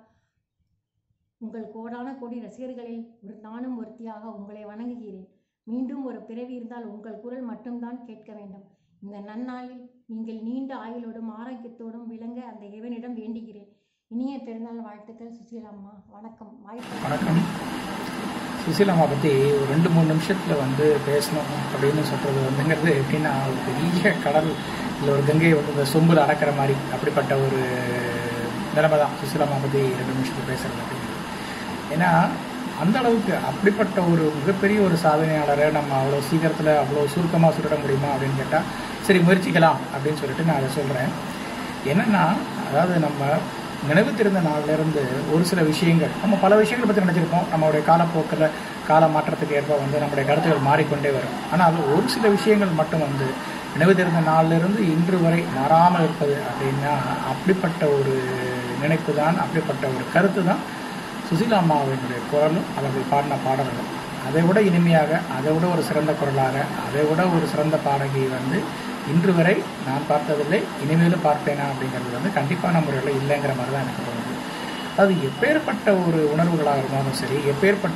உங்கள் கோடான கோடி ரசிகர்களில் ஒரு நானும் ஒருத்தியாக உங்களை வணங்குகிறேன் மீண்டும் ஒரு பிறவி இருந்தால் உங்கள் குரல் மட்டும்தான் கேட்க வேண்டும் இந்த நன்னாளில் நீங்கள் நீண்ட ஆயுளோடும் ஆரோக்கியத்தோடும் விளங்க அந்த இறைவனிடம் வேண்டுகிறேன் இனிய பெருநாள் வாழ்த்துக்கள் சுசீலாம்மா வணக்கம் வாய்ப்பு வணக்கம் சுசீலாம்மா பற்றி ஒரு ரெண்டு மூணு நிமிஷத்தில் வந்து பேசணும் அப்படின்னு சொல்கிறது வந்துங்கிறது எப்படின்னா ஒரு பெரிய கடல் இல்லை ஒரு கங்கையை வந்து இந்த சொம்பில் அடக்கிற மாதிரி அப்படிப்பட்ட ஒரு நிலைமை தான் சுசீலாம்மா பற்றி ரெண்டு நிமிஷத்தில் பேசுகிறது அப்படிங்கிறது ஏன்னா அந்த அளவுக்கு அப்படிப்பட்ட ஒரு மிகப்பெரிய ஒரு சாதனையாளரை நம்ம அவ்வளோ சீக்கிரத்தில் அவ்வளோ சுருக்கமாக சுருட முடியுமா அப்படின்னு கேட்டால் சரி முயற்சிக்கலாம் அப்படின்னு சொல்லிட்டு நான் அதை சொல்கிறேன் என்னென்னா அதாவது நம்ம நினைவு தெரிந்த நாளிலிருந்து ஒரு சில விஷயங்கள் நம்ம பல விஷயங்களை பற்றி நினச்சிருப்போம் நம்மளுடைய காலப்போக்கில் கால மாற்றத்துக்கு ஏற்ப வந்து நம்முடைய கருத்துக்கள் மாறிக்கொண்டே வரும் ஆனால் ஒரு சில விஷயங்கள் மட்டும் வந்து நினைவு தெரிந்த நாளிலிருந்து இன்று வரை மாறாமல் இருப்பது அப்படின்னா அப்படிப்பட்ட ஒரு நினைப்பு தான் அப்படிப்பட்ட ஒரு கருத்து தான் சுசீலா அம்மாவினுடைய குரலும் அவர்கள் பாடின பாடல்கள் அதை விட இனிமையாக அதை விட ஒரு சிறந்த குரலாக அதை விட ஒரு சிறந்த பாடகி வந்து இன்று வரை நான் பார்த்ததில்லை இனிமேலும் பார்ப்பேனா அப்படிங்கிறது வந்து கண்டிப்பான முறையில் இல்லைங்கிற மாதிரி தான் எனக்கு தோணுது அது எப்பேற்பட்ட ஒரு உணர்வுகளாக இருந்தாலும் சரி எப்பேற்பட்ட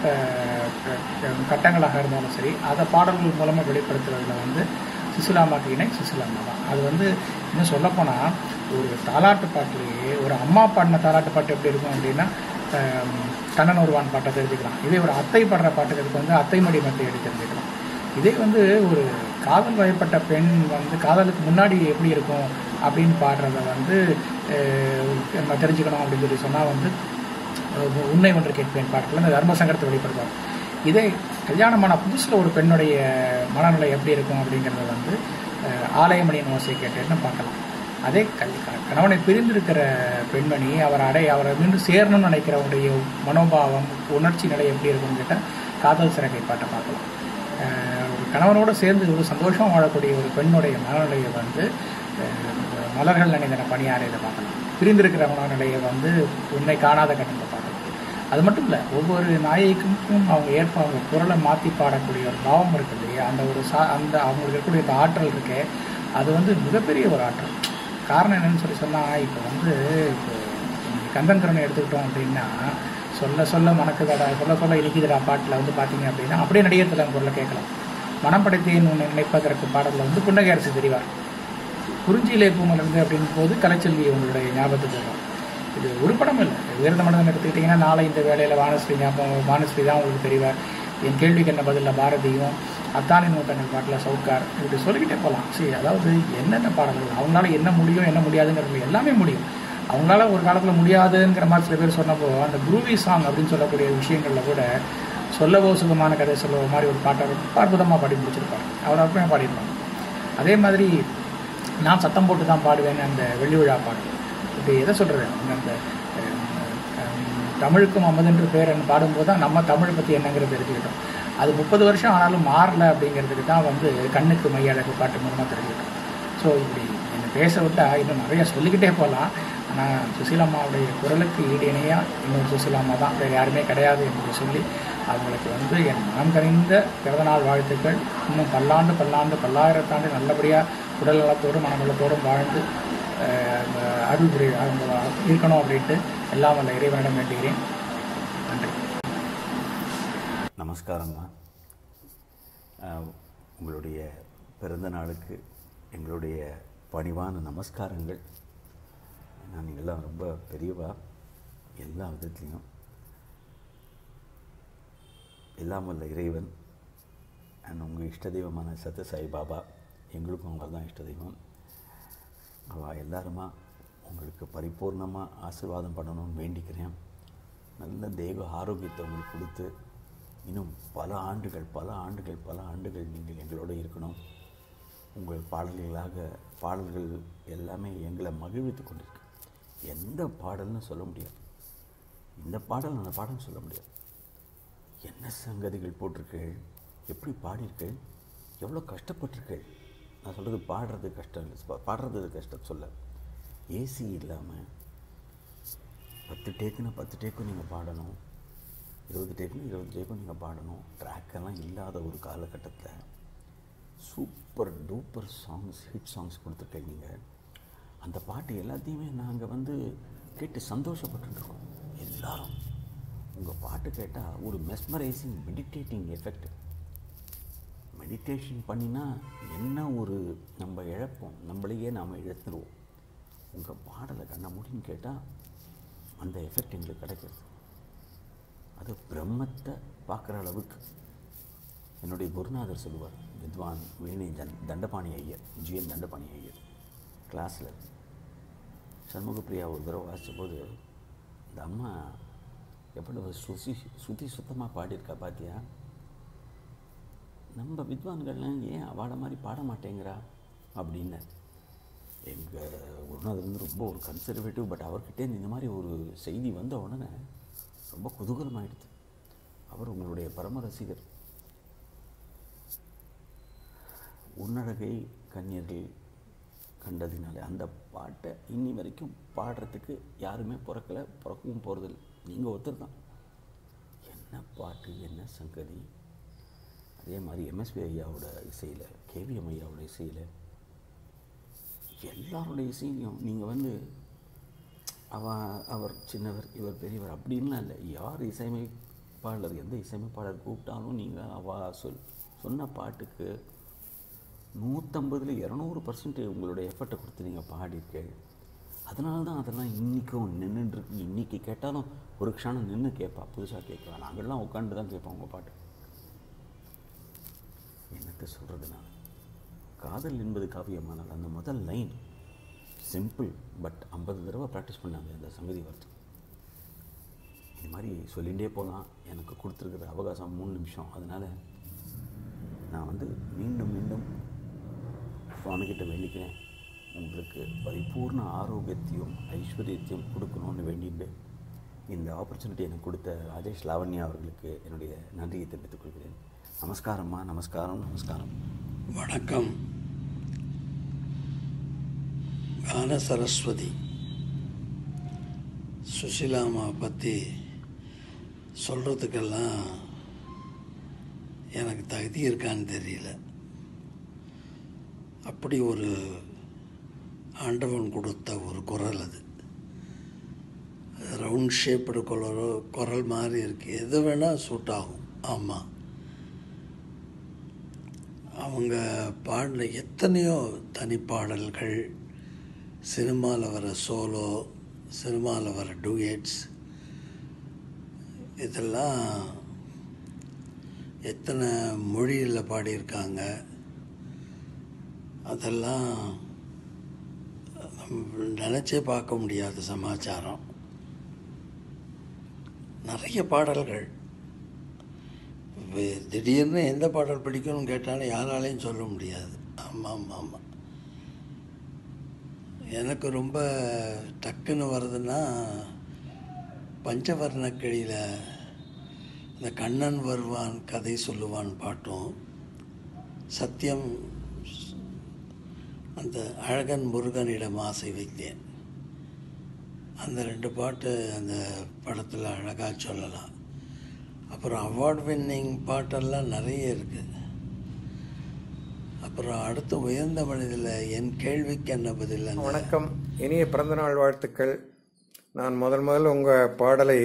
கட்டங்களாக இருந்தாலும் சரி அதை பாடல்கள் மூலமாக வெளிப்படுத்துறதுல வந்து சுசிலாமாக்கு இணை சுசிலாமா தான் அது வந்து இன்னும் சொல்லப்போனால் ஒரு தாலாட்டு பாட்டிலேயே ஒரு அம்மா பாடின தாலாட்டு பாட்டு எப்படி இருக்கும் அப்படின்னா கண்ணன் ஒருவான் பாட்டை தெரிஞ்சுக்கலாம் இதே ஒரு அத்தை பாடுற பாட்டுக்கு வந்து அத்தை மடி மத்தை எடுத்து தெரிஞ்சுக்கலாம் இதே வந்து ஒரு காதல் வயப்பட்ட பெண் வந்து காதலுக்கு முன்னாடி எப்படி இருக்கும் அப்படின்னு பாடுறத வந்து நம்ம தெரிஞ்சுக்கணும் அப்படின்னு சொல்லி சொன்னால் வந்து உண்மை ஒன்று கேட்பேன் பாட்டில் அந்த தர்ம சங்கரத்தை வெளிப்படுத்துவார் இதே கல்யாணமான புதுசில் ஒரு பெண்ணுடைய மனநிலை எப்படி இருக்கும் அப்படிங்கிறத வந்து ஆலயமணியின் ஓசையை கேட்டேன்னு பார்க்கலாம் அதே கல் கணவனை பிரிந்திருக்கிற பெண்மணி அவர் அடை அவரை மீண்டும் சேரணும்னு நினைக்கிறவருடைய மனோபாவம் உணர்ச்சி நிலை எப்படி இருக்கும்னு கேட்டால் காதல் சிறகை பாட்டை பார்க்கலாம் ஒரு கணவனோடு சேர்ந்து ஒரு சந்தோஷமாக வாழக்கூடிய ஒரு பெண்ணுடைய மனநிலையை வந்து மலர்கள் நினைந்தன பணியாரையில் பார்க்கலாம் பிரிந்திருக்கிற மனநிலையை வந்து உன்னை காணாத கட்டத்தில் பார்க்கலாம் அது மட்டும் இல்லை ஒவ்வொரு நாயகிக்கும் அவங்க ஏற்ப அவங்க குரலை மாற்றி பாடக்கூடிய ஒரு பாவம் இருக்கு இல்லையா அந்த ஒரு சா அந்த அவங்களுக்கு இருக்கக்கூடிய அந்த ஆற்றல் இருக்கே அது வந்து மிகப்பெரிய ஒரு ஆற்றல் காரணம் என்னன்னு சொல்லி சொன்னால் இப்போ வந்து இப்போ கந்தன் கருணை எடுத்துக்கிட்டோம் அப்படின்னா சொல்ல சொல்ல மணக்குதடா சொல்ல சொல்ல இனிக்குதடா பாட்டில் வந்து பார்த்தீங்க அப்படின்னா அப்படியே நடிகர் தலைவன் குரலை கேட்கலாம் மனம் படைத்தேன் உன்னை நினைப்பதற்கு பாடலில் வந்து புன்னகை அரசு தெரிவார் குறிஞ்சியிலே பூமலர்ந்து அப்படின் போது கலைச்செல்வி உங்களுடைய ஞாபகத்துக்கு வரும் இது ஒரு படம் இல்லை உயர்ந்த மனதன் எடுத்துக்கிட்டிங்கன்னா நாளை இந்த வேலையில் வானஸ்ரீ ஞாபகம் வானஸ்ரீ தான் உங்களுக்கு தெரிவார் என் கேள்விக்கு என்ன பதிலில் பாரதியும் அத்தானி நூற்றங்கள் பாட்டில் சவுக்கார் இப்படி சொல்லிக்கிட்டே போகலாம் சரி அதாவது என்னென்ன பாடல்கள் அவங்களால என்ன முடியும் என்ன முடியாதுங்கிறது எல்லாமே முடியும் அவங்களால ஒரு காலத்தில் முடியாதுங்கிற மாதிரி சில பேர் சொன்னப்போ அந்த குரூவி சாங் அப்படின்னு சொல்லக்கூடிய விஷயங்களில் கூட சொல்லவோ சுகமான கதை சொல்லவோ மாதிரி ஒரு பாட்டை ரொம்ப அற்புதமாக பாடி முடிச்சிருப்பார் அவர் அற்புதமாக பாடியிருப்பாங்க அதே மாதிரி நான் சத்தம் போட்டு தான் பாடுவேன் அந்த வெள்ளி விழா பாடல் இப்படி எதை சொல்கிறது அந்த தமிழுக்கும் அம்மதென்று பேரன் பாடும்போது தான் நம்ம தமிழை பற்றி என்னங்கிறது தெரிஞ்சுக்கிட்டோம் அது முப்பது வருஷம் ஆனாலும் மாறல அப்படிங்கிறதுக்கு தான் வந்து கண்ணுக்கு மையழகு பாட்டு மூலமாக தெரிஞ்சுக்கிட்டோம் ஸோ இப்படி என்னை பேச விட்டால் இன்னும் நிறைய சொல்லிக்கிட்டே போகலாம் ஆனால் சுசீலாம்மாவுடைய குரலுக்கு ஈடு இணையாக இன்னொரு சுசீலாம்மா தான் வேறு யாருமே கிடையாது என்று சொல்லி அவங்களுக்கு வந்து என் மனம் கனிந்த பிறந்தநாள் வாழ்த்துக்கள் இன்னும் பல்லாண்டு பல்லாண்டு பல்லாயிரத்தாண்டு நல்லபடியாக உடல் நலத்தோடும் மனநலத்தோடும் வாழ்ந்து அருள் புரிய இருக்கணும் அப்படின்ட்டு எல்லாம் வல்ல இறைவனிடம் வேண்டுகிறேன் நன்றி நமஸ்காரம்மா உங்களுடைய பிறந்த நாளுக்கு எங்களுடைய பணிவான நமஸ்காரங்கள் நான் எல்லாம் ரொம்ப பெரியவா எல்லா விதத்துலேயும் எல்லாம் வல்ல இறைவன் அண்ட் உங்கள் இஷ்ட தெய்வமான சத்ய சாய் பாபா எங்களுக்கும் அவங்க தான் இஷ்ட தெய்வம் அவள் எல்லாருமா உங்களுக்கு பரிபூர்ணமாக ஆசீர்வாதம் பண்ணணும்னு வேண்டிக்கிறேன் நல்ல தேக ஆரோக்கியத்தை உங்களுக்கு கொடுத்து இன்னும் பல ஆண்டுகள் பல ஆண்டுகள் பல ஆண்டுகள் நீங்கள் எங்களோட இருக்கணும் உங்கள் பாடல்களாக பாடல்கள் எல்லாமே எங்களை மகிழ்வித்து கொண்டிருக்கு எந்த பாடல்னு சொல்ல முடியாது இந்த பாடல் அந்த பாடல்னு சொல்ல முடியாது என்ன சங்கதிகள் போட்டிருக்கீள் எப்படி பாடியிருக்கீள் எவ்வளோ கஷ்டப்பட்டிருக்கீள் நான் சொல்கிறது பாடுறது கஷ்டம் இல்லை பா- பாடுறது கஷ்டம் சொல்ல ஏசி இல்லாமல் பத்து டேக்குன்னா பத்து டேக்கும் நீங்கள் பாடணும் இருபது டேக்குன்னு இருபது டேக்கும் நீங்கள் பாடணும் ட்ராக்கெல்லாம் இல்லாத ஒரு காலகட்டத்தில் super duper songs hit songs கொடுத்துருக்கீங்க நீங்கள் அந்த பாட்டு எல்லாத்தையுமே நாங்கள் வந்து கேட்டு சந்தோஷப்பட்டுருக்கோம் எல்லாரும் உங்கள் பாட்டு கேட்டால் ஒரு மெஸ்மரைசிங் மெடிடேட்டிங் எஃபெக்ட் மெடிடேஷன் பண்ணினா என்ன ஒரு நம்ம இழப்போம் நம்மளையே நாம் இழந்துருவோம் உங்கள் பாடலை கண்ண முடின்னு கேட்டால் அந்த எஃபெக்ட் எங்களுக்கு கிடைக்கிறது அது பிரம்மத்தை பார்க்குற அளவுக்கு என்னுடைய குருநாதர் சொல்லுவார் வித்வான் வீணை தன் தண்டபாணி ஐயர் ஜிஎன் தண்டபாணி ஐயர் கிளாஸில் சண்முகப்பிரியா ஒரு தடவை வாசித்தபோது இந்த அம்மா எவ்வளவு சுசி சுத்தி சுத்தமாக பாடியிருக்கா பாத்தியா நம்ம வித்வான்கள்லாம் ஏன் அவாட மாதிரி பாட மாட்டேங்கிறா அப்படின்னு எங்கள் குருநாதர் வந்து ரொம்ப ஒரு கன்சர்வேட்டிவ் பட் அவர்கிட்டேருந்து இந்த மாதிரி ஒரு செய்தி வந்த உடனே ரொம்ப குதூகலமாயிடுது அவர் உங்களுடைய பரம ரசிகர் உன்னழகை கன்னியர்கள் கண்டதினாலே அந்த பாட்டை இன்னி வரைக்கும் பாடுறதுக்கு யாருமே பிறக்கலை பிறக்கவும் போகிறதில்ல நீங்கள் ஒருத்தர் தான் என்ன பாட்டு என்ன சங்கதி அதே மாதிரி எம்எஸ்வி ஐயாவோட இசையில் கேவிஎம் ஐயாவோட இசையில் எல்லாரோட இசையிலையும் நீங்கள் வந்து அவ அவர் சின்னவர் இவர் பெரியவர் அப்படின்லாம் இல்லை யார் இசையமைப்பாளர் எந்த இசையமைப்பாளர் கூப்பிட்டாலும் நீங்கள் அவ சொல் சொன்ன பாட்டுக்கு நூற்றம்பதில் இரநூறு பர்சன்ட் உங்களுடைய எஃபர்ட்டை கொடுத்து நீங்கள் பாடியிருக்கீங்க அதனால தான் அதெல்லாம் இன்றைக்கும் நின்றுட்டுருக்கு இன்றைக்கி கேட்டாலும் ஒரு க்ஷணம் நின்று கேட்பா புதுசாக கேட்கலாம் நாங்கள்லாம் உட்காந்து தான் கேட்போம் உங்கள் பாட்டு என்னத்தை சொல்கிறது நான் காதல் என்பது காவியமானால் அந்த முதல் லைன் சிம்பிள் பட் ஐம்பது தடவை ப்ராக்டிஸ் பண்ணாங்க அந்த சங்கதி வார்த்தை இது மாதிரி சொல்லிகிட்டே போகலாம் எனக்கு கொடுத்துருக்குற அவகாசம் மூணு நிமிஷம் அதனால் நான் வந்து மீண்டும் மீண்டும் சுவாமிகிட்ட வேண்டிக்கிறேன் உங்களுக்கு பரிபூர்ண ஆரோக்கியத்தையும் ஐஸ்வர்யத்தையும் கொடுக்கணும்னு வேண்டிட்டு இந்த ஆப்பர்ச்சுனிட்டி எனக்கு கொடுத்த ராஜேஷ் லாவண்யா அவர்களுக்கு என்னுடைய நன்றியை தெரிவித்துக் கொள்கிறேன் நமஸ்காரம்மா நமஸ்காரம் நமஸ்காரம் வணக்கம் கான சரஸ்வதி சுசிலாமா பற்றி சொல்கிறதுக்கெல்லாம் எனக்கு தகுதி இருக்கான்னு தெரியல அப்படி ஒரு ஆண்டவன் கொடுத்த ஒரு குரல் அது ரவுண்ட் ஷேப்டு குரலோ குரல் மாதிரி இருக்குது எது வேணால் சூட் ஆகும் ஆமாம் அவங்க பாடின எத்தனையோ தனிப்பாடல்கள் சினிமாவில் வர சோலோ சினிமாவில் வர டூயட்ஸ் இதெல்லாம் எத்தனை மொழியில் பாடியிருக்காங்க அதெல்லாம் நம்ம நினச்சே பார்க்க முடியாத சமாச்சாரம் நிறைய பாடல்கள் வே- திடீர்னு எந்த பாடல் பிடிக்கும்னு கேட்டாலும் யாராலையும் சொல்ல முடியாது ஆமாம் ஆமாம் ஆமாம் எனக்கு ரொம்ப டக்குன்னு வருதுன்னா பஞ்சவர்ண கிளியில் இந்த கண்ணன் வருவான் கதை சொல்லுவான் பாட்டும் சத்தியம் அந்த அழகன் முருகனிடம் ஆசை வைத்தேன் அந்த ரெண்டு பாட்டு அந்த படத்தில் அழகாக சொல்லலாம் அப்புறம் அவார்ட் வின்னிங் பாட்டெல்லாம் நிறைய இருக்குது அப்புறம் அடுத்து உயர்ந்த மனிதில் என் கேள்விக்கு என்ன பதில் அந்த வணக்கம் இனிய பிறந்தநாள் வாழ்த்துக்கள் நான் முதல் முதல்ல உங்கள் பாடலை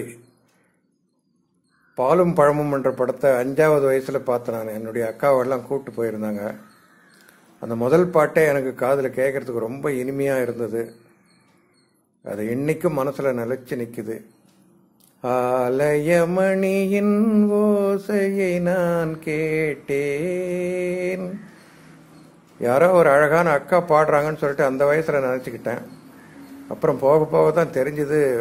பாலும் பழமும் என்ற படத்தை அஞ்சாவது வயசில் பார்த்தேன் நான் என்னுடைய அக்காவெல்லாம் கூப்பிட்டு போயிருந்தாங்க அந்த முதல் பாட்டே எனக்கு காதில் கேட்குறதுக்கு ரொம்ப இனிமையாக இருந்தது அது இன்னைக்கும் மனசில் நிலைச்சு நிற்குது ஆலயமணியின் ஓசையை நான் கேட்டேன் யாரோ ஒரு அழகான அக்கா பாடுறாங்கன்னு சொல்லிட்டு அந்த வயசில் நினச்சிக்கிட்டேன் அப்புறம் போக போக தான் தெரிஞ்சது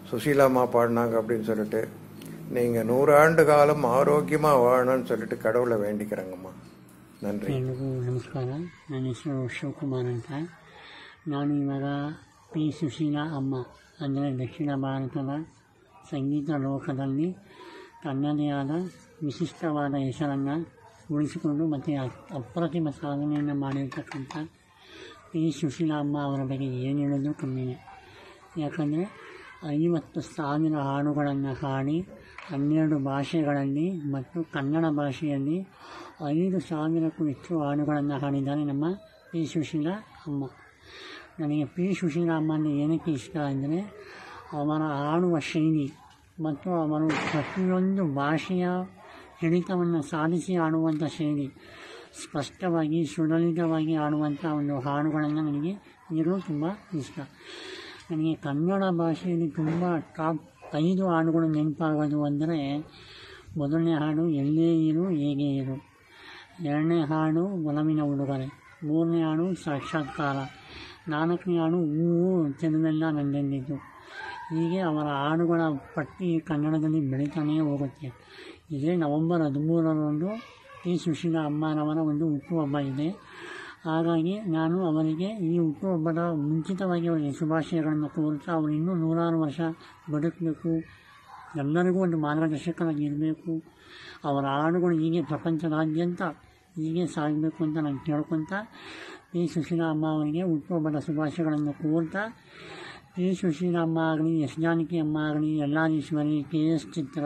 சுசீலாம்மா பாடினாங்க அப்படின்னு சொல்லிட்டு நீங்கள் நூறு ஆண்டு காலம் ஆரோக்கியமாக வாழணும்னு சொல்லிட்டு கடவுளை வேண்டிக்கிறேங்கம்மா நன்றி ಎಲ್ರಿಗೂ ನಮಸ್ಕಾರ ನನ್ನ ಹೆಸರು ಶಿವಕುಮಾರ್ ಅಂತ ನಾನು ಇವಾಗ ಪಿ ಸುಶೀಲಾ ಅಮ್ಮ ಅಂದರೆ ದಕ್ಷಿಣ ಭಾರತದ ಸಂಗೀತ ಲೋಕದಲ್ಲಿ ತನ್ನದೇ ಆದ ವಿಶಿಷ್ಟವಾದ ಹೆಸರನ್ನು ಉಳಿಸಿಕೊಂಡು ಮತ್ತು ಅಪ್ರತಿಮ ಸಾಧನೆಯನ್ನು ಮಾಡಿರ್ತಕ್ಕಂಥ ಪಿ ಸುಶೀಲಾ ಅಮ್ಮ ಅವರ ಬಗ್ಗೆ ಏನು ಹೇಳೋದು ಕಮ್ಮಿನೇ ಯಾಕಂದರೆ ಐವತ್ತು ಸಾವಿರ ಹಾಡುಗಳನ್ನು ಹಾಡಿ ಹನ್ನೆರಡು ಭಾಷೆಗಳಲ್ಲಿ ಮತ್ತು ಕನ್ನಡ ಭಾಷೆಯಲ್ಲಿ ಐದು ಸಾವಿರಕ್ಕೂ ಹೆಚ್ಚು ಹಾಡುಗಳನ್ನು ಹಾಡಿದ್ದಾರೆ ನಮ್ಮ ಪಿ ಸುಶೀಲಾ ಅಮ್ಮ ನನಗೆ ಪಿ ಸುಶೀಲಾ ಅಮ್ಮ ಅಂದರೆ ಏನಕ್ಕೆ ಇಷ್ಟ ಅಂದರೆ ಅವರ ಹಾಡುವ ಶೈಲಿ ಮತ್ತು ಅವರು ಪ್ರತಿಯೊಂದು ಭಾಷೆಯ ಹಿಡಿತವನ್ನು ಸಾಧಿಸಿ ಆಡುವಂಥ ಶೈಲಿ ಸ್ಪಷ್ಟವಾಗಿ ಸುಲಲಿತವಾಗಿ ಆಡುವಂಥ ಒಂದು ಹಾಡುಗಳನ್ನು ನನಗೆ ಇರೋ ತುಂಬ ಇಷ್ಟ ನನಗೆ ಕನ್ನಡ ಭಾಷೆಯಲ್ಲಿ ತುಂಬ ಟಾಪ್ ಐದು ಹಾಡುಗಳು ನೆನಪಾಗೋದು ಅಂದರೆ ಮೊದಲನೇ ಹಾಡು ಎಲ್ಲೇ ಇರು ಹೇಗೆ ಇರು ಎರಡನೇ ಹಾಡು ಒಲವಿನ ಉಡುಗೊರೆ ಮೂರನೇ ಹಾಡು ಸಾಕ್ಷಾತ್ಕಾರ ನಾಲ್ಕನೇ ಹಾಡು ಹೂವು ಚೆಲುವೆಲ್ಲ ನನ್ನೆಂದಿದ್ದು ಹೀಗೆ ಅವರ ಹಾಡುಗಳ ಪಟ್ಟಿ ಕನ್ನಡದಲ್ಲಿ ಬೆಳೀತಾನೇ ಹೋಗುತ್ತೆ ಇದೇ ನವಂಬರ್ ಹದಿಮೂರರಂದು ಟಿ ಸುಶೀಲಾ ಅಮ್ಮನವರ ಒಂದು ಹುಟ್ಟುಹಬ್ಬ ಇದೆ ಹಾಗಾಗಿ ನಾನು ಅವರಿಗೆ ಈ ಹುಟ್ಟುಹಬ್ಬದ ಮುಂಚಿತವಾಗಿ ಅವರಿಗೆ ಶುಭಾಶಯಗಳನ್ನು ಕೋರುತ್ತಾ ಅವರು ಇನ್ನೂ ನೂರಾರು ವರ್ಷ ಬದುಕಬೇಕು ಎಲ್ಲರಿಗೂ ಒಂದು ಮಾರ್ಗದರ್ಶಕರಾಗಿ ಇರಬೇಕು ಅವರ ಹಾಡುಗಳು ಹೀಗೆ ಪ್ರಪಂಚದಾದ್ಯಂತ ಹೀಗೆ ಸಾಗಬೇಕು ಅಂತ ನಾನು ಕೇಳ್ಕೊತ ಪಿ ಸುಶೀಲಾ ಅಮ್ಮ ಅವರಿಗೆ ಹುಟ್ಟುಹಬ್ಬದ ಶುಭಾಶಯಗಳನ್ನು ಕೋರ್ತಾ ಪಿ ಸುಶೀಲಾ ಅಮ್ಮ ಆಗಲಿ ಎಸ್ ಜಾನಕಿ ಅಮ್ಮ ಆಗಲಿ ಯಲ್ಲಾದೀಶ್ವರಿ K S Chithra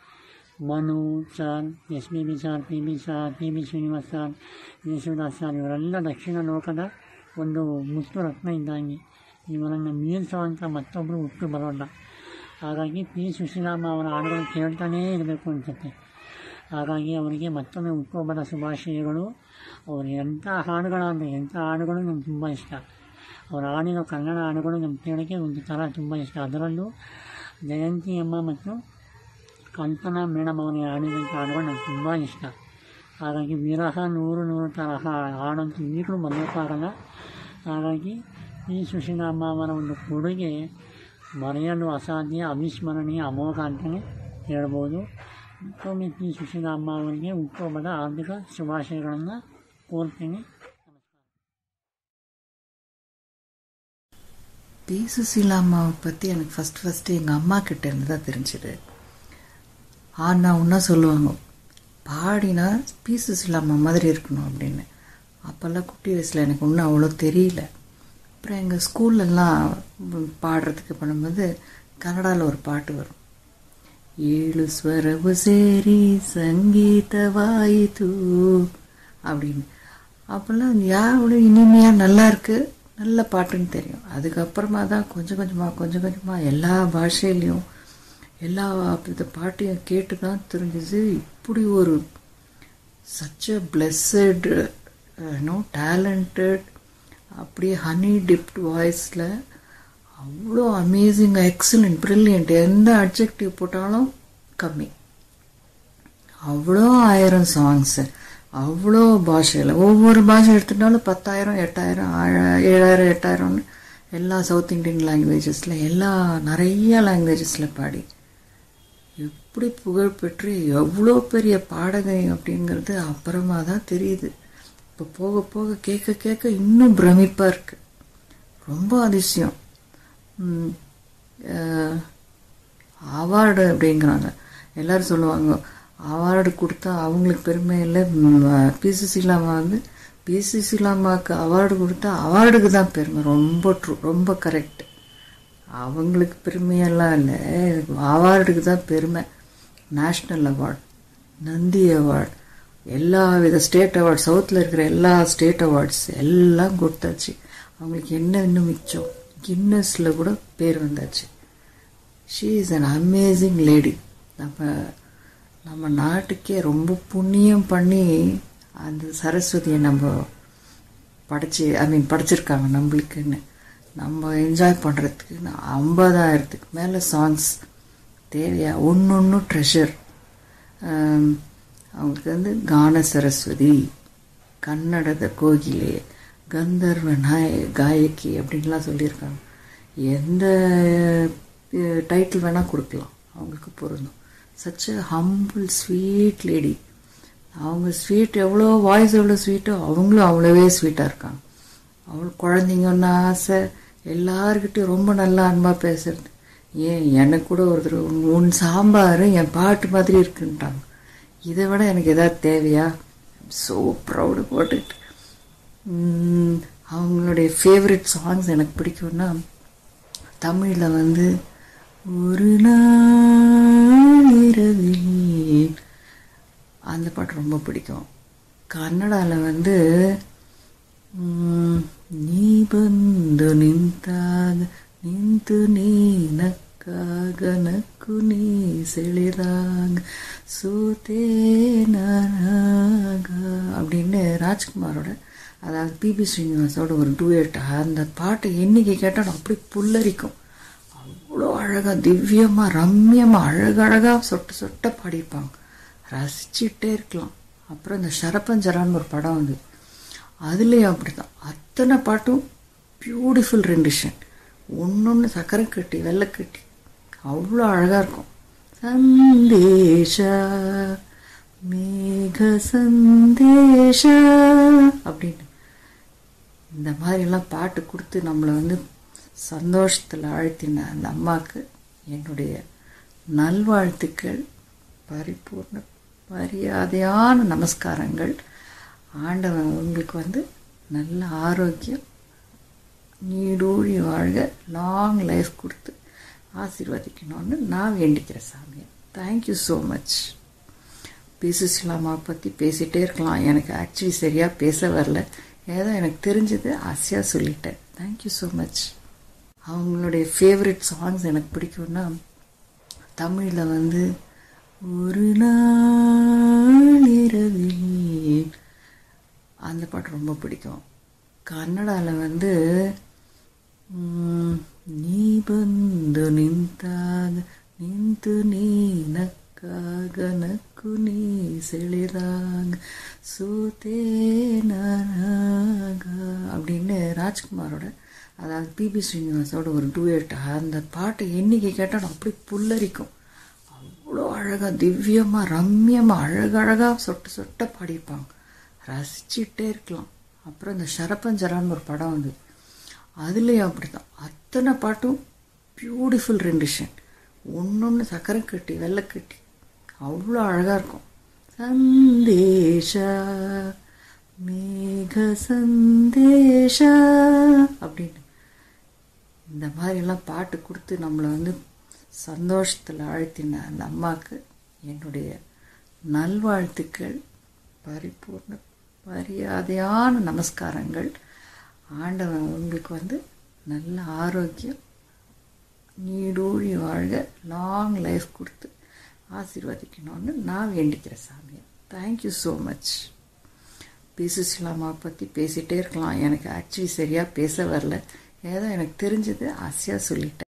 Mano sir S B B sir P B sir P B Srinivas sir Yesudas sir ಇವರೆಲ್ಲ ದಕ್ಷಿಣ ಲೋಕದ ಒಂದು ಮುತ್ತು ರತ್ನ ಇದ್ದಂಗೆ ಇವರನ್ನು ಮೀರಿಸುವಂಥ ಮತ್ತೊಬ್ಬರು ಹುಟ್ಟು ಬರೋಲ್ಲ ಹಾಗಾಗಿ ಪಿ ಸುಶೀಲಾಮ್ಮ ಅವರ ಹಾಡುಗಳು ಕೇಳ್ತಾನೇ ಇರಬೇಕು ಅನಿಸುತ್ತೆ ಹಾಗಾಗಿ ಅವರಿಗೆ ಮತ್ತೊಮ್ಮೆ ಹುಟ್ಟುಹಬ್ಬದ ಶುಭಾಶಯಗಳು ಅವರು ಎಂಥ ಹಾಡುಗಳಾದರೆ ಎಂಥ ಹಾಡುಗಳು ನನಗೆ ತುಂಬ ಇಷ್ಟ ಅವರ ಹಾಡಿನ ಕನ್ನಡ ಹಾಡುಗಳು ನಮ್ಮ ಕೇಳೋಕ್ಕೆ ಒಂದು ಥರ ತುಂಬ ಇಷ್ಟ ಅದರಲ್ಲೂ ಜಯಂತಿ ಅಮ್ಮ ಮತ್ತು ಕಲ್ಪನಾ ಮೇಡಮ್ ಅವರ ಹಾಡಿದಂಥ ಹಾಡುಗಳು ನನಗೆ ತುಂಬ ಇಷ್ಟ ಹಾಗಾಗಿ ವಿರಹ ನೂರು ನೂರು ತರಹ ಹಾಡಂತೂ ಈಗಲೂ ಮರೆಯೋಕ್ಕಾಗಲ್ಲ ಹಾಗಾಗಿ ಈ ಸುಶೀಲಾ ಅಮ್ಮ ಅವರ ಒಂದು ಕೊಡುಗೆ ಮರೆಯಲು ಅಸಾಧ್ಯ ಅವಿಸ್ಮರಣೀಯ ಅಮೋಘ ಅಂತಲೇ ಹೇಳ್ಬೋದು ಮತ್ತೊಮ್ಮೆ ಪಿ ಸುಶೀಲಾ ಅಮ್ಮ ಅವರಿಗೆ ಹುಟ್ಟುಹಬ್ಬದ ಹಾರ್ದಿಕ ಶುಭಾಶಯಗಳನ್ನು ಕೋರ್ತೇನೆ பி சுசீலா அம்மாவை பற்றி எனக்கு ஃபஸ்ட் ஃபஸ்ட்டு எங்கள் அம்மா கிட்ட இருந்து தான் தெரிஞ்சுது ஆனா ஒன்றா சொல்லுவாங்க பாடினா பி சுசீலா அம்மா மாதிரி இருக்கணும் அப்படின்னு அப்போல்லாம் குட்டி வயசில் எனக்கு ஒன்றும் அவ்வளோ தெரியல அப்புறம் எங்கள் ஸ்கூல்லலாம் பாடுறதுக்கு பண்ணும்போது கன்னடாவில் ஒரு பாட்டு வரும் ஏழு ஸ்வரவு சேரி சங்கீதவாயிது அப்படின்னு அப்போல்லாம் யாரோட இனிமையாக நல்லா இருக்கு நல்ல பாட்டுன்னு தெரியும் அதுக்கப்புறமா தான் கொஞ்சம் கொஞ்சமாக கொஞ்சம் கொஞ்சமாக எல்லா பாஷையிலையும் எல்லா இந்த பாட்டையும் கேட்டு தான் தெரிஞ்சுது இப்படி ஒரு such a blessed no talented அப்படியே ஹனி டிப்ட் வாய்ஸில் அவ்வளோ அமேசிங் எக்ஸலண்ட் ப்ரில்லியண்ட் எந்த அட்ஜெக்டிவ் போட்டாலும் கம்மி அவ்வளோ ஆயிரம் சாங்ஸு அவ்வளோ பாஷையில் ஒவ்வொரு பாஷை எடுத்துட்டாலும் பத்தாயிரம் எட்டாயிரம் ஏழாயிரம் எட்டாயிரம்னு எல்லா சவுத் இண்டியன் லாங்குவேஜஸில் எல்லா நிறைய லாங்குவேஜஸில் பாடி எப்படி புகழ் பெற்று எவ்வளோ பெரிய பாடகை அப்படிங்கிறது அப்புறமா தான் தெரியுது இப்போ போக போக கேட்க கேட்க இன்னும் பிரமிப்பாக இருக்கு ரொம்ப அதிசயம் அவார்டு அப்படிங்கிறாங்க எல்லோரும் சொல்லுவாங்க அவார்டு கொடுத்தா அவங்களுக்கு பெருமை இல்லை பிசிசிலாமா வந்து பிசிசிலாமாவுக்கு அவார்டு கொடுத்தா அவார்டுக்கு தான் பெருமை ரொம்ப ட்ரூ ரொம்ப கரெக்ட் அவங்களுக்கு பெருமையெல்லாம் இல்லை அவார்டுக்கு தான் பெருமை நேஷ்னல் அவார்டு நந்தி அவார்டு எல்லா வித ஸ்டேட் அவார்ட் சவுத்தில் இருக்கிற எல்லா ஸ்டேட் அவார்ட்ஸ் எல்லாம் கொடுத்தாச்சு அவங்களுக்கு என்ன இன்னும் மிச்சம் கின்னஸில் கூட பேர் வந்தாச்சு she is an amazing lady நம்ம நம்ம நாட்டுக்கே ரொம்ப புண்ணியம் பண்ணி அந்த சரஸ்வதியை நம்ம படைச்சி ஐ மீன் படைச்சிருக்காங்க நம்மளுக்குன்னு நம்ம என்ஜாய் பண்ணுறதுக்கு ஐம்பதாயிரத்துக்கு மேலே சாங்ஸ் தேவையா ஒன்று ஒன்று ட்ரெஷர் அவங்களுக்கு வந்து கான சரஸ்வதி கன்னடத கோகிலே கந்தர்வ நாய காயக்கி அப்படின்லாம் சொல்லியிருக்காங்க எந்த டைட்டில் வேணால் கொடுக்கலாம் அவங்களுக்கு பொருந்தும் சச் ஹம்பிள் ஸ்வீட் லேடி அவங்க ஸ்வீட் எவ்வளோ வாய்ஸ் எவ்வளோ ஸ்வீட்டோ அவங்களும் அவ்வளோவே ஸ்வீட்டாக இருக்காங்க அவள் குழந்தைங்கன்னா ஆசை எல்லாருக்கிட்டையும் ரொம்ப நல்லா அன்பாக பேசுறது ஏன் எனக்கு கூட ஒருத்தர் உன் உன் சாம்பார் என் பாட்டு மாதிரி இருக்குன்ட்டாங்க இதை விட எனக்கு எதாவது தேவையா ஸோ ப்ரௌடு போட்டுட்டு உம், அவங்களுடைய ஃபேவரட் சாங்ஸ் எனக்கு பிடிக்கும்னா தமிழில் வந்து ஒரு நாள் இரவில் அந்த பாட்டு ரொம்ப பிடிக்கும் கன்னடாவில் வந்து ம், நீ ಬಂದು ನಿಂತಾಗ ನಿಂತು ನೀ ನಕ್ಕಾಗ ನಕ್ಕು ನೀ ಸೆಳೆದಾಗ ಸೋತೇ ನಾನಾಗ அப்படின்னு ராஜ்குமாரோட அதாவது பிபி ஸ்ரீனிவாசோட ஒரு டூயட் அந்த பாட்டை என்னைக்கு கேட்டாலும் அப்படி புல்லரிக்கும் அவ்வளோ அழகாக திவ்யமாக ரம்யமாக அழகழகாக சொட்டு சொட்ட பாடியிருப்பாங்க ரசிச்சுட்டே இருக்கலாம் அப்புறம் இந்த ஷரப்பஞ்சரான்னு ஒரு படம் வந்து அதுலேயும் அப்படிதான் அத்தனை பாட்டும் பியூட்டிஃபுல் ரெண்டிஷன் ஒன்று சக்கரை கட்டி வெள்ளை கட்டி அவ்வளோ அழகாக இருக்கும் சந்தேஷா மேக சந்தேஷா அப்படின்னு இந்த மாதிரிலாம் பாட்டு கொடுத்து நம்மளை வந்து சந்தோஷத்தில் ஆழ்த்தின அந்த அம்மாவுக்கு என்னுடைய நல்வாழ்த்துக்கள் பரிபூர்ண மரியாதையான நமஸ்காரங்கள் ஆண்டவன் உங்களுக்கு வந்து நல்ல ஆரோக்கியம் நீடூழி வாழ்க லாங் லைஃப் கொடுத்து ஆசீர்வதிக்கணும்னு நான் வேண்டிக்கிறேன் சாமியை தேங்க்யூ ஸோ மச் பேசுலாமா பற்றி பேசிகிட்டே இருக்கலாம் எனக்கு ஆக்சுவலி சரியாக பேச வரல ஏதோ எனக்கு தெரிஞ்சது ஆசையாக சொல்லிட்டேன் தேங்க்யூ ஸோ மச் அவங்களுடைய ஃபேவரட் சாங்ஸ் எனக்கு பிடிக்கும்னா தமிழில் வந்து ஒரு நாள் இரவில் அந்த பாட்டு ரொம்ப பிடிக்கும் கன்னடாவில் வந்து ம், நீ ಬಂದು ನಿಂತಾಗ ನಿಂತು ನೀ ನಕ್ಕಾಗ ನಕ್ಕು ನೀ ಸೆಳೆದಾಗ ಸೋತೇ ನಾನಾಗ அப்படின்னு ராஜ்குமாரோட அதாவது பிபி ஸ்ரீனிவாசோட ஒரு டூயட் அந்த பாட்டை என்னைக்கு கேட்டாலும் அப்படி புல்லரிக்கும் அவ்வளோ அழகாக திவ்யமாக ரம்யமாக அழகழகாக சொட்டு சொட்ட பாடியிருப்பாங்க ரசிச்சுட்டே இருக்கலாம் அப்புறம் இந்த ஷரப்பஞ்சரான்னு ஒரு படம் வந்து அதுலேயும் அப்படிதான் அத்தனை பாட்டும் பியூட்டிஃபுல் ரெண்டிஷன் ஒன்று சக்கரை கட்டி வெள்ளை கட்டி அவ்வளோ அழகாக இருக்கும் சந்தேஷா மேக சந்தேஷா அப்படின்னு இந்த மாதிரிலாம் பாட்டு கொடுத்து நம்மளை வந்து சந்தோஷத்தில் ஆழ்த்தின அந்த அம்மாவுக்கு என்னுடைய நல்வாழ்த்துக்கள் பரிபூர்ண மரியாதையான நமஸ்காரங்கள் ஆண்டவன் உங்களுக்கு வந்து நல்ல ஆரோக்கியம் நீடூழி வாழ்க லாங் லைஃப் கொடுத்து ஆசீர்வதிக்கணும்னு நான் வேண்டிக்கிறேன் சாமியை தேங்க்யூ ஸோ மச் பேசுலாமா பற்றி பேசிகிட்டே இருக்கலாம் எனக்கு ஆக்சுவலி சரியாக பேச வரல ஏதோ எனக்கு தெரிஞ்சது ஆசையாக சொல்லிட்டேன்